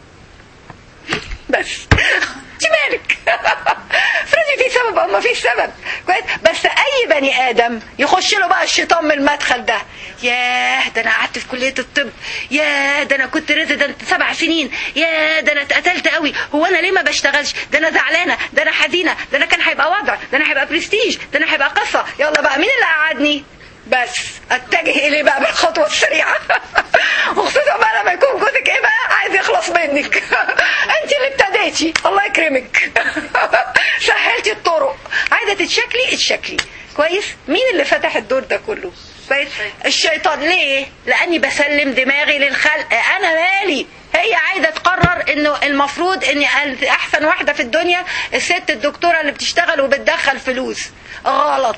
بس انت مالك افرضي في سبب او ما فيش سبب كويس بس اي بني ادم يخش له بقى الشيطان من المدخل ده ياه ده انا قعدت في كليه الطب ياه ده انا كنت ريزيدنت سبع سنين ياه ده انا اتقتلت قوي هو انا ليه ما بشتغلش ده انا زعلانه ده انا حزينه ده انا كان هيبقى وضع ده انا هيبقى برستيج ده انا هيبقى قصه يلا بقى مين اللي قعدني بس اتجه اليه بقى بالخطوه السريعه وخصوصا بقى لما يكون جوزك ايه بقى عايز يخلص منك انت اللي ابتديتي الله يكرمك سهلتي الطرق عايزه تتشكلي اتشكلي كويس مين اللي فتح الدور ده كله كويس الشيطان ليه لاني بسلم دماغي للخلق انا مالي هي عايزه تقرر انه المفروض اني احسن واحده في الدنيا الست الدكتوره اللي بتشتغل وبتدخل فلوس غلط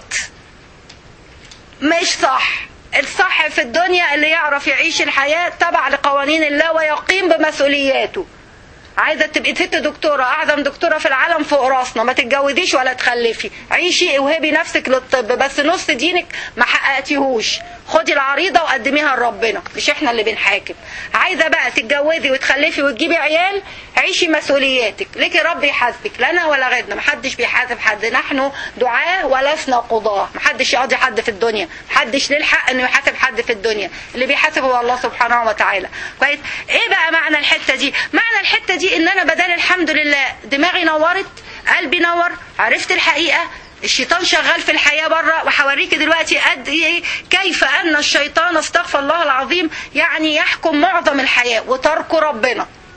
مش صح الصح في الدنيا اللي يعرف يعيش الحياة تبع لقوانين الله ويقيم بمسؤولياته عايزة تبقي ست دكتورة أعظم دكتورة في العالم فوق راسنا ما تتجوزيش ولا تخلفي عيشي وهبي نفسك للطب بس نص دينك ما حققتيهوش خدي العريضة وقدميها لربنا مش احنا اللي بنحاكم عايزة بقى تتجوزي وتخلفي وتجيبي عيال عيشي مسؤولياتك ليكي رب يحاسبك لا انا ولا غيرنا محدش بيحاسب حد نحن دعاة ولسنا قضاة محدش يقضي حد في الدنيا محدش ليه الحق انه يحاسب حد في الدنيا اللي بيحاسب هو الله سبحانه وتعالى كويس ايه بقى معنى الحتة دي معنى الحتة دي ان انا بدل الحمد لله دماغي نورت قلبي نور عرفت الحقيقة الشيطان شغال في الحياة بره وهوريكي دلوقتي قد ايه كيف ان الشيطان استغفر الله العظيم يعني يحكم معظم الحياة وترك ربنا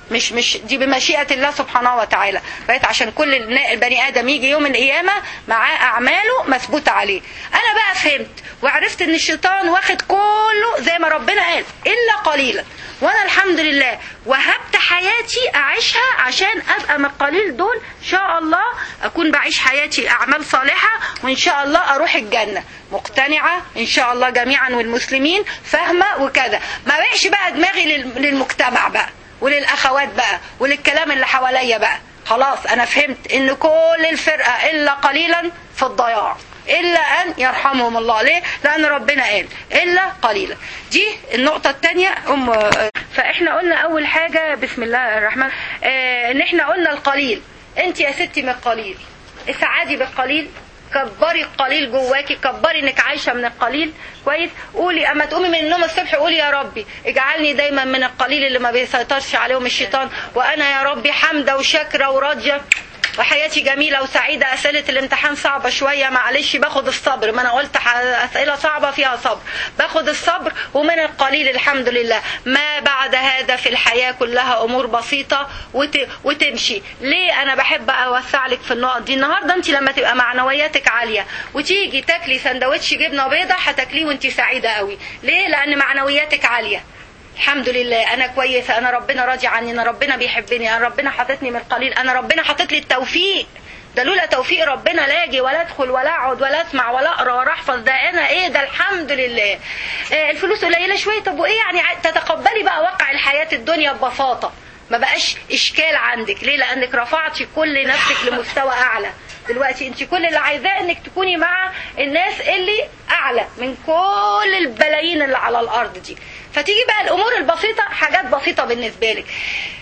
مش مش دي بمشيئة الله سبحانه وتعالى بقيت عشان كل النا- البني آدم يجي يوم القيامة معاه أعماله مثبوتة عليه أنا بقى فهمت وعرفت إن الشيطان واخد كله زي ما ربنا قال إلا قليلا وأنا الحمد لله وهبت حياتي أعيشها عشان أبقى من القليل دول إن شاء الله أكون بعيش حياتي أعمال صالحة وإن شاء الله أروح الجنة مقتنعة إن شاء الله جميعا والمسلمين فاهمة وكذا ما بقش بقى دماغي لل- للمجتمع بقى وللاخوات بقى وللكلام اللي حواليا بقى خلاص انا فهمت ان كل الفرقه الا قليلا في الضياع الا ان يرحمهم الله ليه لان ربنا قال الا قليلا دي النقطه الثانيه ام فاحنا قلنا اول حاجه بسم الله الرحمن آه ان احنا قلنا القليل انت يا ستي من القليل اسعادي بالقليل كبري القليل جواكي كبري انك عايشه من القليل كويس قولي اما تقومي من النوم الصبح قولي يا ربي اجعلني دايما من القليل اللي ما بيسيطرش عليهم الشيطان وانا يا ربي حامده وشاكره وراضيه وحياتي جميلة وسعيدة أسئلة الامتحان صعبة شوية معلش باخد الصبر ما أنا قلت ح- أسئلة صعبة فيها صبر باخد الصبر ومن القليل الحمد لله ما بعد هذا في الحياة كلها أمور بسيطة وت... وتمشي ليه أنا بحب أوسع لك في النقط دي النهاردة أنت لما تبقى معنوياتك عالية وتيجي تاكلي سندوتش جبنة بيضة هتاكليه وأنت سعيدة قوي ليه لأن معنوياتك عالية الحمد لله انا كويسه انا ربنا راضي عني انا ربنا بيحبني انا ربنا حاططني من القليل انا ربنا حاطط لي التوفيق ده لولا توفيق ربنا لا اجي ولا ادخل ولا اقعد ولا اسمع ولا اقرا ولا احفظ ده انا ايه ده الحمد لله آه، الفلوس قليله شويه طب وايه يعني ع- تتقبلي بقى واقع الحياه الدنيا ببساطه ما بقاش اشكال عندك ليه لانك رفعتي كل نفسك لمستوى اعلى دلوقتي انت كل اللي عايزاه انك تكوني مع الناس اللي اعلى من كل البلايين اللي على الارض دي فتيجي بقى الامور البسيطه حاجات بسيطه بالنسبه لك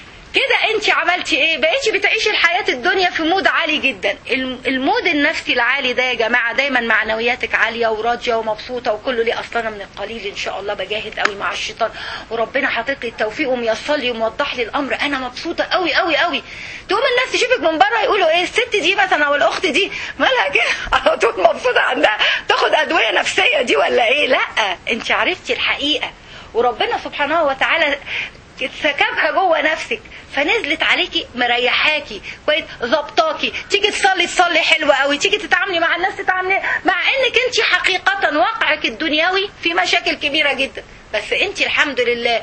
كده انت عملتي ايه بقيتي بتعيشي الحياه الدنيا في مود عالي جدا الم- المود النفسي العالي ده يا جماعه دايما معنوياتك عاليه وراضيه ومبسوطه وكله ليه اصلا من القليل ان شاء الله بجاهد قوي مع الشيطان وربنا حاطط لي التوفيق وميسر لي وموضح لي الامر انا مبسوطه قوي قوي قوي تقوم الناس تشوفك من بره يقولوا ايه الست دي مثلا او الاخت دي مالها كده على طول مبسوطه عندها تاخد ادويه نفسيه دي ولا ايه لا انت عرفتي الحقيقه وربنا سبحانه وتعالى سكبها جوه نفسك فنزلت عليكي مريحاكي كويس ظبطاكي تيجي تصلي تصلي حلوه قوي تيجي تتعاملي مع الناس تتعاملي مع انك انت حقيقه واقعك الدنيوي في مشاكل كبيره جدا بس انت الحمد لله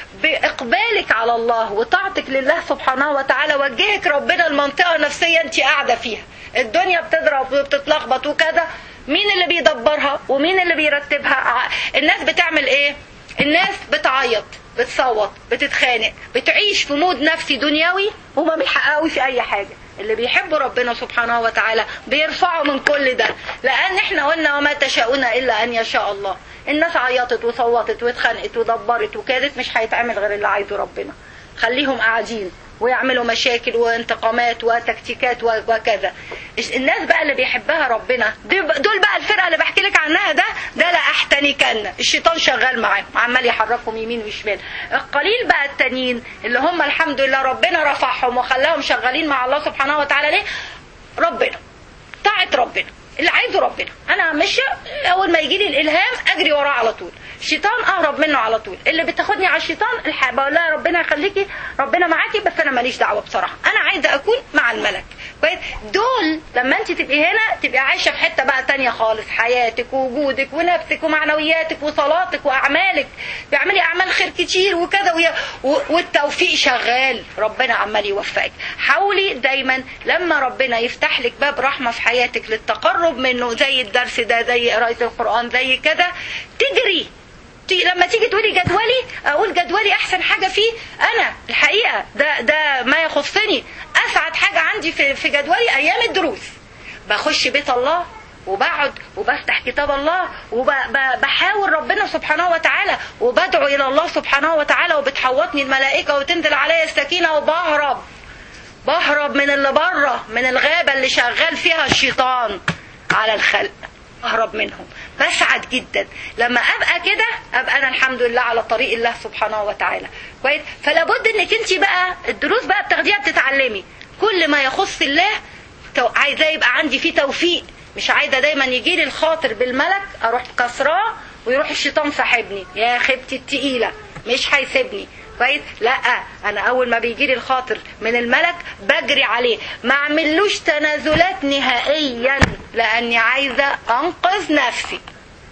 باقبالك على الله وطاعتك لله سبحانه وتعالى وجهك ربنا المنطقه النفسيه انت قاعده فيها الدنيا بتضرب وبتتلخبط وكذا مين اللي بيدبرها ومين اللي بيرتبها ع- الناس بتعمل ايه الناس بتعيط بتصوت بتتخانق بتعيش في مود نفسي دنيوي وما بيحققوش في اي حاجه اللي بيحبوا ربنا سبحانه وتعالى بيرفعوا من كل ده لان احنا قلنا وما تشاءون الا ان يشاء الله الناس عيطت وصوتت واتخانقت ودبرت وكادت مش هيتعمل غير اللي عايزه ربنا خليهم قاعدين ويعملوا مشاكل وانتقامات وتكتيكات و- وكذا الناس بقى اللي بيحبها ربنا دي- دول بقى الفرقه اللي بحكي لك عنها ده ده لا احتنكن الشيطان شغال معاهم عمال يحركهم يمين وشمال القليل بقى التانيين اللي هم الحمد لله ربنا رفعهم وخلاهم شغالين مع الله سبحانه وتعالى ليه ربنا طاعة ربنا اللي عايزه ربنا انا ماشيه اول ما يجي لي الالهام اجري وراه على طول الشيطان اهرب منه على طول اللي بتاخدني على الشيطان الح- بقول لها ربنا يخليكي ربنا معاكي بس انا ماليش دعوه بصراحه انا عايزه اكون مع الملك كويس دول لما انت تبقي هنا تبقي عايشه في حته بقى تانية خالص حياتك ووجودك ونفسك ومعنوياتك وصلاتك واعمالك بيعملي اعمال خير كتير وكذا ويا- و- والتوفيق شغال ربنا عمال يوفقك حاولي دايما لما ربنا يفتح لك باب رحمه في حياتك للتقرب منه زي الدرس ده زي قرايه القران زي كده تجري تي- لما تيجي تقولي جدولي اقول جدولي احسن حاجه فيه انا الحقيقه ده ده ما يخصني اسعد حاجه عندي في في جدولي ايام الدروس بخش بيت الله وبقعد وبفتح كتاب الله وبحاول ربنا سبحانه وتعالى وبدعو الى الله سبحانه وتعالى وبتحوطني الملائكه وتنزل عليا السكينه وبهرب بهرب من اللي بره من الغابة اللي شغال فيها الشيطان على الخلق اهرب منهم بسعد جدا لما ابقى كده ابقى انا الحمد لله على طريق الله سبحانه وتعالى كويس فلا بد انك انت بقى الدروس بقى بتاخديها بتتعلمي كل ما يخص الله تو- عايزاه يبقى عندي فيه توفيق مش عايزه دايما يجي لي الخاطر بالملك اروح كسراه ويروح الشيطان ساحبني يا خيبتي التقيله مش هيسيبني كويس لا انا اول ما بيجي لي الخاطر من الملك بجري عليه ما اعملوش تنازلات نهائيا لاني عايزه انقذ نفسي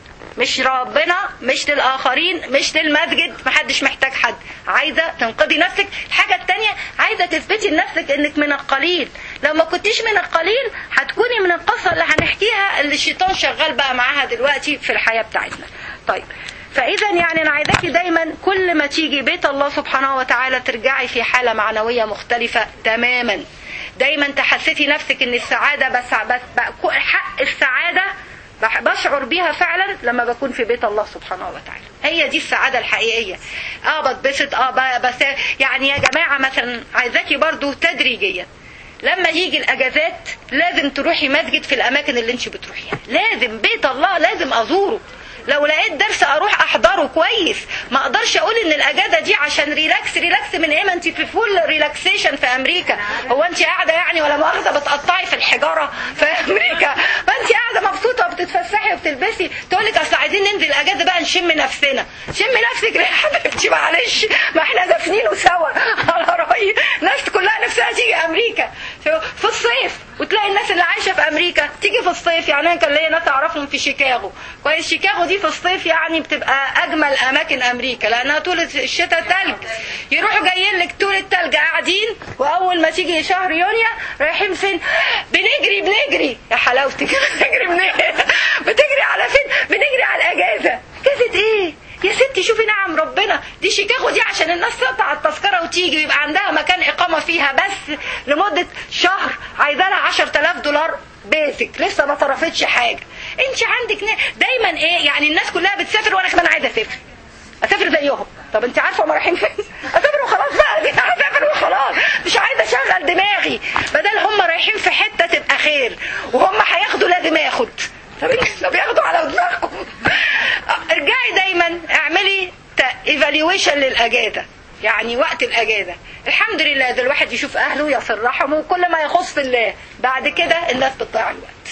مش ربنا مش للاخرين مش للمسجد محدش محتاج حد عايزه تنقذي نفسك الحاجه التانية عايزه تثبتي لنفسك انك من القليل لو ما كنتيش من القليل هتكوني من القصه اللي هنحكيها اللي الشيطان شغال بقى معاها دلوقتي في الحياه بتاعتنا طيب فاذا يعني انا عايزاكي دايما كل ما تيجي بيت الله سبحانه وتعالى ترجعي في حاله معنويه مختلفه تماما دايما تحسسي نفسك ان السعاده بس بس بقى حق السعاده بح- بشعر بيها فعلا لما بكون في بيت الله سبحانه وتعالى هي دي السعادة الحقيقية اه بتبسط اه ب- بس يعني يا جماعة مثلا عايزاكي برضو تدريجيا لما يجي الاجازات لازم تروحي مسجد في الاماكن اللي انت بتروحيها لازم بيت الله لازم ازوره لو لقيت درس اروح احضره كويس ما اقدرش اقول ان الاجازه دي عشان ريلاكس ريلاكس من ايه ما انت في فول ريلاكسيشن في امريكا هو انت قاعده يعني ولا مؤاخذه بتقطعي في الحجاره في امريكا ما انت قاعده مبسوطه وبتتفسحي وبتلبسي تقول لك اصل عايزين ننزل اجازه بقى نشم نفسنا شم نفسك ليه يا حبيبتي معلش ما احنا دافنينه سوا على رايي الناس كلها نفسها تيجي امريكا في الصيف وتلاقي الناس اللي عايشه في امريكا تيجي في الصيف يعني انا كان ليا ناس اعرفهم في شيكاغو كويس شيكاغو دي في الصيف يعني بتبقى اجمل اماكن امريكا لانها طول الشتاء تلج يروحوا جايين لك طول التلج قاعدين واول ما تيجي شهر يونيو رايحين فين بنجري بنجري يا حلاوتك بنجري بنجري بتجري على فين بنجري على الاجازه اجازه ايه يا ستي شوفي نعم ربنا دي شيكاغو دي عشان الناس تقطع التذكرة وتيجي ويبقى عندها مكان إقامة فيها بس لمدة شهر عايزة لها 10000 دولار بيزك لسه ما صرفتش حاجة انت عندك نا- دايما ايه يعني الناس كلها بتسافر وانا كمان عايزة اسافر اسافر زيهم طب انت عارفه هم رايحين فين اسافر وخلاص بقى دي اسافر وخلاص مش عايزه اشغل دماغي بدل هم رايحين في حته تبقى خير وهم هياخدوا لازم اخد طب انت- طب ياخدوا على دماغكم ارجعي دايما اعملي ايفالويشن للاجازه يعني وقت الاجازه الحمد لله ده الواحد يشوف اهله يصل رحمه وكل ما يخص الله بعد كده الناس بتضيع الوقت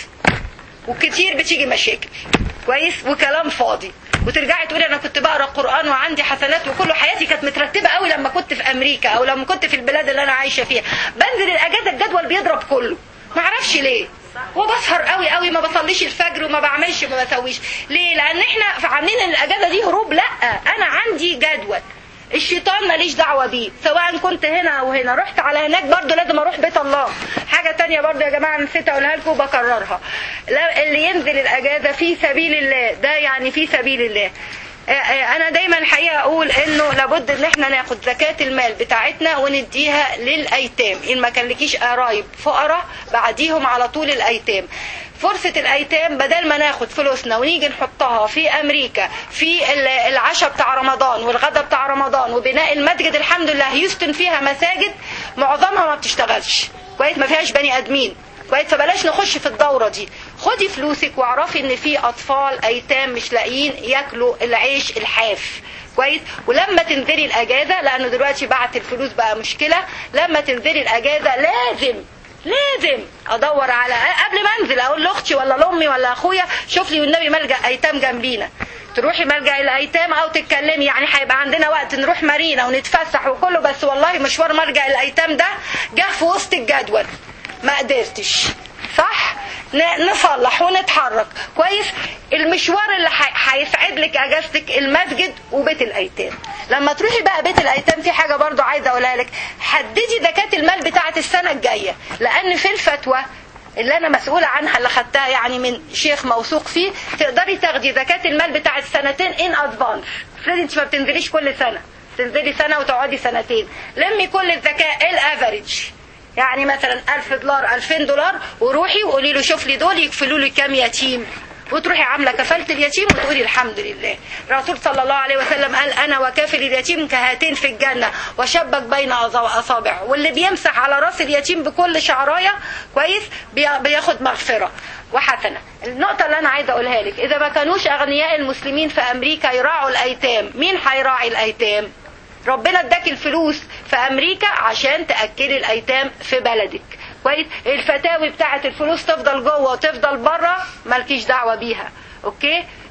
وكتير بتيجي مشاكل كويس وكلام فاضي وترجعي تقولي انا كنت بقرا قران وعندي حسنات وكل حياتي كانت مترتبه قوي لما كنت في امريكا او لما كنت في البلاد اللي انا عايشه فيها بنزل الاجازه الجدول بيضرب كله ما اعرفش ليه وبسهر قوي قوي ما بصليش الفجر وما بعملش وما بسويش ليه لان احنا عاملين ان الاجازه دي هروب لا انا عندي جدول الشيطان ماليش دعوة بيه سواء كنت هنا او هنا رحت على هناك برضو لازم اروح بيت الله حاجة تانية برضو يا جماعة نسيت اقولها لكم وبكررها لا- اللي ينزل الاجازة في سبيل الله ده يعني في سبيل الله آه، آه، انا دايما الحقيقه اقول انه لابد ان احنا ناخد زكاه المال بتاعتنا ونديها للايتام ان ما كان لكيش قرايب فقراء بعديهم على طول الايتام فرصة الأيتام بدل ما ناخد فلوسنا ونيجي نحطها في أمريكا في ال- العشاء بتاع رمضان والغدا بتاع رمضان وبناء المسجد الحمد لله هيوستن فيها مساجد معظمها ما بتشتغلش كويس ما فيهاش بني آدمين كويس فبلاش نخش في الدورة دي خدي فلوسك واعرفي ان في اطفال ايتام مش لاقيين ياكلوا العيش الحاف كويس ولما تنزلي الاجازه لانه دلوقتي بعت الفلوس بقى مشكله لما تنزلي الاجازه لازم لازم ادور على قبل ما انزل اقول لاختي ولا لامي ولا اخويا شوف لي والنبي ملجا ايتام جنبينا تروحي ملجا الايتام او تتكلمي يعني هيبقى عندنا وقت نروح مارينا ونتفسح وكله بس والله مشوار ملجا الايتام ده جه في وسط الجدول ما قدرتش صح ن- نصلح ونتحرك كويس المشوار اللي ح- هيسعد لك اجازتك المسجد وبيت الايتام لما تروحي بقى بيت الايتام في حاجه برضو عايزه اقولها لك حددي زكاه المال بتاعه السنه الجايه لان في الفتوى اللي انا مسؤوله عنها اللي خدتها يعني من شيخ موثوق فيه تقدري تاخدي زكاه المال بتاع السنتين ان ادفانس افرضي انت ما بتنزليش كل سنه تنزلي سنه وتقعدي سنتين لمي كل الزكاه الافريج يعني مثلا 1000 دولار 2000 دولار وروحي وقولي له شوف لي دول يكفلوا لي كام يتيم وتروحي عامله كفاله اليتيم وتقولي الحمد لله الرسول صلى الله عليه وسلم قال انا وكافل اليتيم كهاتين في الجنه وشبك بين أصا- اصابع واللي بيمسح على راس اليتيم بكل شعرايه كويس بي- بياخد مغفره وحسنه النقطه اللي انا عايزه اقولها لك اذا ما كانوش اغنياء المسلمين في امريكا يراعوا الايتام مين هيراعي الايتام ربنا اداك الفلوس في امريكا عشان تاكلي الايتام في بلدك كويس الفتاوي بتاعه الفلوس تفضل جوه وتفضل بره مالكيش دعوه بيها اوكي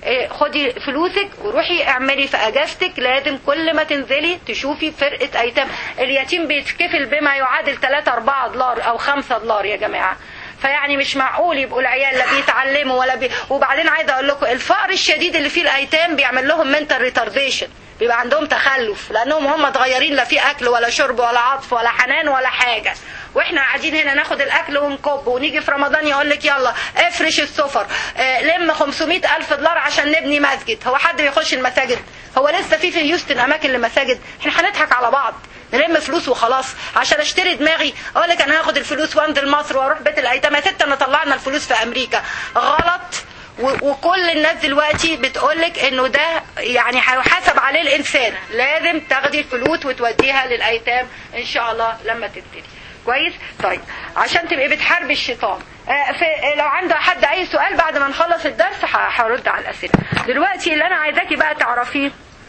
إيه، خدي فلوسك وروحي اعملي في اجازتك لازم كل ما تنزلي تشوفي فرقه ايتام اليتيم بيتكفل بما يعادل 3 4 دولار او 5 دولار يا جماعه فيعني مش معقول يبقوا العيال لا بيتعلموا ولا بي... وبعدين عايزه اقول لكم الفقر الشديد اللي فيه الايتام بيعمل لهم منتال ريتارديشن بيبقى عندهم تخلف لانهم هم صغيرين لا في اكل ولا شرب ولا عطف ولا حنان ولا حاجه واحنا قاعدين هنا ناخد الاكل ونكب ونيجي في رمضان يقول لك يلا افرش السفر آه، لم 500 الف دولار عشان نبني مسجد هو حد بيخش المساجد هو لسه في في هيوستن اماكن لمساجد احنا هنضحك على بعض نلم فلوس وخلاص عشان اشتري دماغي اقول لك انا هاخد الفلوس وانزل مصر واروح بيت الايتام يا ست انا طلعنا الفلوس في امريكا غلط و- وكل الناس دلوقتي بتقولك انه ده يعني هيحاسب عليه الانسان لازم تاخدي الفلوس وتوديها للايتام ان شاء الله لما تبتدي كويس طيب عشان تبقي بتحاربي الشيطان آه، في لو عنده حد اي سؤال بعد ما نخلص الدرس ه- هرد على الاسئله دلوقتي اللي انا عايزاكي بقى تعرفيه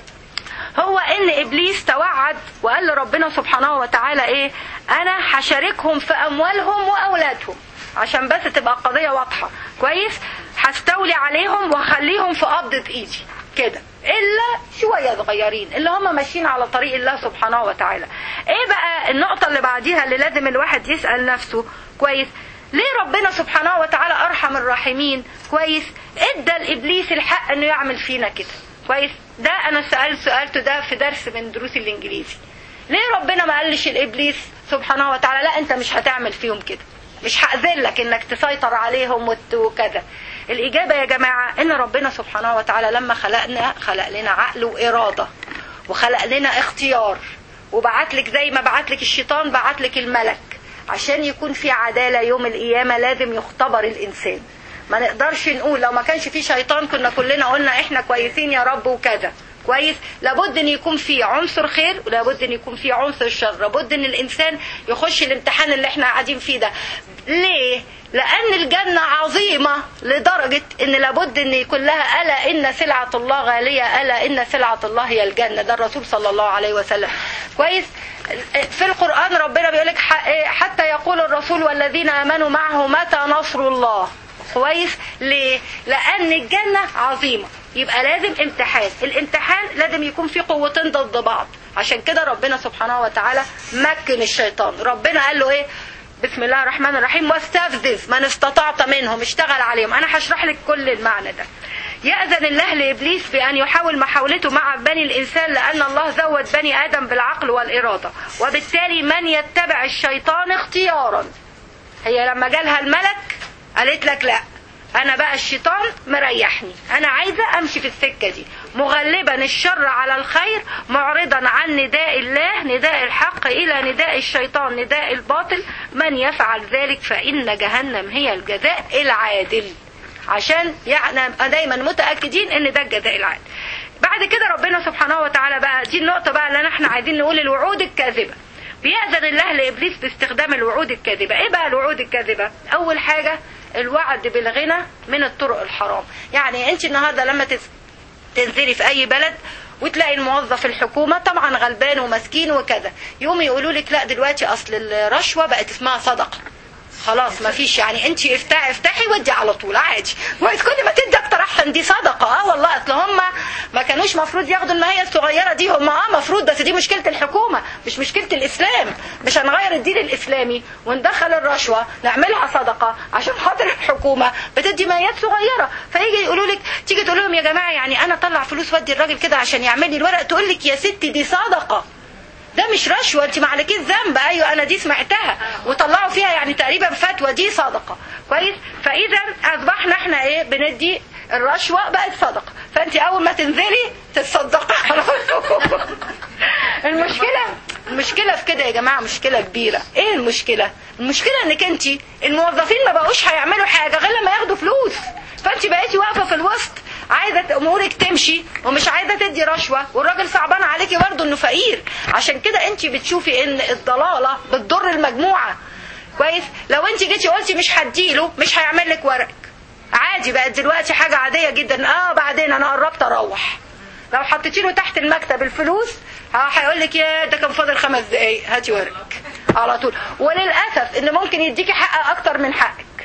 هو ان ابليس توعد وقال لربنا سبحانه وتعالى ايه انا هشاركهم في اموالهم واولادهم عشان بس تبقى القضيه واضحه كويس هستولي عليهم واخليهم في قبضه ايدي كده الا شويه صغيرين اللي هم ماشيين على طريق الله سبحانه وتعالى ايه بقى النقطه اللي بعديها اللي لازم الواحد يسال نفسه كويس ليه ربنا سبحانه وتعالى ارحم الراحمين كويس ادى لابليس الحق انه يعمل فينا كده كويس ده انا سالت سالته ده في درس من دروس الانجليزي ليه ربنا ما قالش الابليس سبحانه وتعالى لا انت مش هتعمل فيهم كده مش هاذلك انك تسيطر عليهم وت- وكذا الاجابه يا جماعه ان ربنا سبحانه وتعالى لما خلقنا خلق لنا عقل واراده وخلق لنا اختيار وبعت لك زي ما بعت لك الشيطان بعت لك الملك عشان يكون في عداله يوم القيامه لازم يختبر الانسان ما نقدرش نقول لو ما كانش في شيطان كنا كلنا قلنا احنا كويسين يا رب وكذا كويس لابد ان يكون في عنصر خير ولابد ان يكون في عنصر شر لابد ان الانسان يخش الامتحان اللي احنا قاعدين فيه ده ليه لان الجنه عظيمه لدرجه ان لابد ان يكون لها الا ان سلعه الله غاليه الا ان سلعه الله هي الجنه ده الرسول صلى الله عليه وسلم كويس في القران ربنا بيقول لك حتى يقول الرسول والذين امنوا معه متى نصر الله كويس ليه لان الجنه عظيمه يبقى لازم امتحان الامتحان لازم يكون فيه قوتين ضد بعض عشان كده ربنا سبحانه وتعالى مكن الشيطان ربنا قال له ايه بسم الله الرحمن الرحيم واستفزز من استطعت منهم اشتغل عليهم انا هشرح لك كل المعنى ده يأذن الله لإبليس بأن يحاول محاولته مع بني الإنسان لأن الله زود بني آدم بالعقل والإرادة وبالتالي من يتبع الشيطان اختيارا هي لما جالها الملك قالت لك لا انا بقى الشيطان مريحني انا عايزه امشي في السكه دي مغلبا الشر على الخير معرضا عن نداء الله نداء الحق الى نداء الشيطان نداء الباطل من يفعل ذلك فان جهنم هي الجزاء العادل عشان يعني دايما متاكدين ان ده الجزاء العادل بعد كده ربنا سبحانه وتعالى بقى دي النقطه بقى اللي احنا عايزين نقول الوعود الكاذبه بيأذن الله لإبليس باستخدام الوعود الكاذبة إيه بقى الوعود الكاذبة أول حاجة الوعد بالغنى من الطرق الحرام يعني أنت النهاردة لما تنزلي في أي بلد وتلاقي الموظف الحكومة طبعا غلبان ومسكين وكذا يقوم يقولوا لك لا دلوقتي أصل الرشوة بقت اسمها صدقة خلاص ما فيش يعني انت افتحي افتحي ودي على طول عادي كويس كل ما تدي اكتر احسن دي صدقه اه والله اصل هم ما كانوش مفروض ياخدوا الماهيه الصغيره دي هم اه مفروض بس دي مشكله الحكومه مش مشكله الاسلام مش هنغير الدين الاسلامي وندخل الرشوه نعملها صدقه عشان خاطر الحكومه بتدي ماهيات صغيره فيجي يقولوا لك تيجي تقول لهم يا جماعه يعني انا اطلع فلوس ودي الراجل كده عشان يعمل لي الورق تقول لك يا ستي دي صدقه ده مش رشوه انت ما عليكيش ذنب ايوه انا دي سمعتها وطلعوا فيها يعني تقريبا فتوى دي صدقه كويس فاذا اصبحنا احنا ايه بندي الرشوه بقت صدقه فانت اول ما تنزلي تتصدقي على طول المشكله المشكله في كده يا جماعه مشكله كبيره ايه المشكله المشكله انك انت الموظفين ما بقوش هيعملوا حاجه غير لما ياخدوا فلوس فانت بقيتي واقفه في الوسط عايزه امورك تمشي ومش عايزه تدي رشوه والراجل صعبان عليكي برضه انه فقير عشان كده انت بتشوفي ان الضلاله بتضر المجموعه كويس لو انت جيتي قلتي مش هديله مش هيعمل لك ورق عادي بقت دلوقتي حاجه عاديه جدا اه بعدين انا قربت اروح لو حطيتي له تحت المكتب الفلوس هيقول لك يا ده كان فاضل خمس دقايق هاتي ورقك على طول وللاسف ان ممكن يديكي حق اكتر من حقك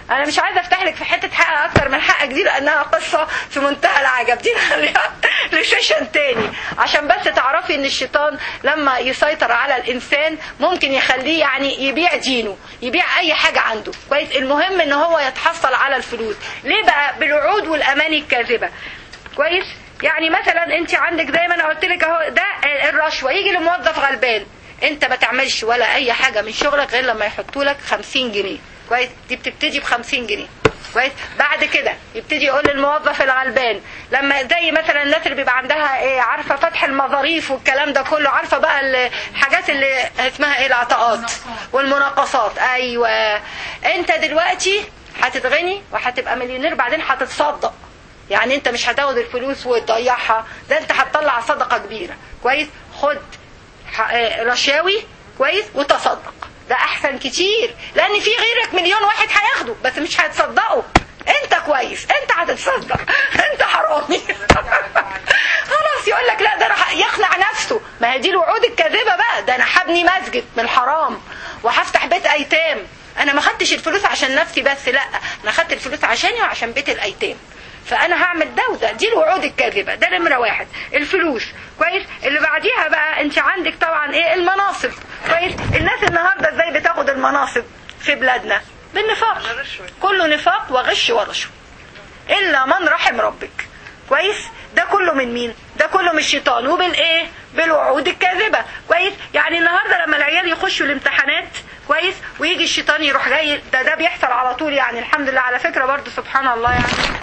انا مش عايزه افتح لك في حته حق اكتر من حقك دي لانها قصه في منتهى العجب دي نخليها لسيشن تاني عشان بس تعرفي ان الشيطان لما يسيطر على الانسان ممكن يخليه يعني يبيع دينه يبيع اي حاجه عنده كويس المهم ان هو يتحصل على الفلوس ليه بقى بالوعود والاماني الكاذبه كويس يعني مثلا انت عندك زي ما انا قلت لك اهو ده الرشوه يجي لموظف غلبان انت ما تعملش ولا اي حاجه من شغلك غير لما يحطوا لك 50 جنيه كويس دي بتبتدي ب 50 جنيه كويس بعد كده يبتدي يقول للموظف الغلبان لما زي مثلا الناس اللي بيبقى عندها ايه عارفه فتح المظاريف والكلام ده كله عارفه بقى الحاجات اللي اسمها ايه العطاءات والمناقصات ايوه انت دلوقتي هتتغني وهتبقى مليونير بعدين هتتصدق يعني انت مش هتاخد الفلوس وتضيعها ده انت هتطلع صدقه كبيره كويس خد رشاوي كويس وتصدق ده احسن كتير لان في غيرك مليون واحد هياخده بس مش هيتصدقوا انت كويس انت هتتصدق انت حرامي خلاص يقول لك لا ده انا يقنع نفسه ما هي دي الوعود الكاذبه بقى ده انا هبني مسجد من الحرام وهفتح بيت ايتام انا ما خدتش الفلوس عشان نفسي بس لا انا خدت الفلوس عشاني وعشان بيت الايتام فانا هعمل ده وده دي الوعود الكاذبه ده نمره واحد الفلوس كويس اللي بعديها بقى انت عندك طبعا ايه المناصب كويس الناس النهارده ازاي بتاخد المناصب في بلادنا بالنفاق كله نفاق وغش ورشوه الا من رحم ربك كويس ده كله من مين ده كله من الشيطان وبالايه بالوعود الكاذبه كويس يعني النهارده لما العيال يخشوا الامتحانات كويس ويجي الشيطان يروح جاي ده ده بيحصل على طول يعني الحمد لله على فكره برضو سبحان الله يعني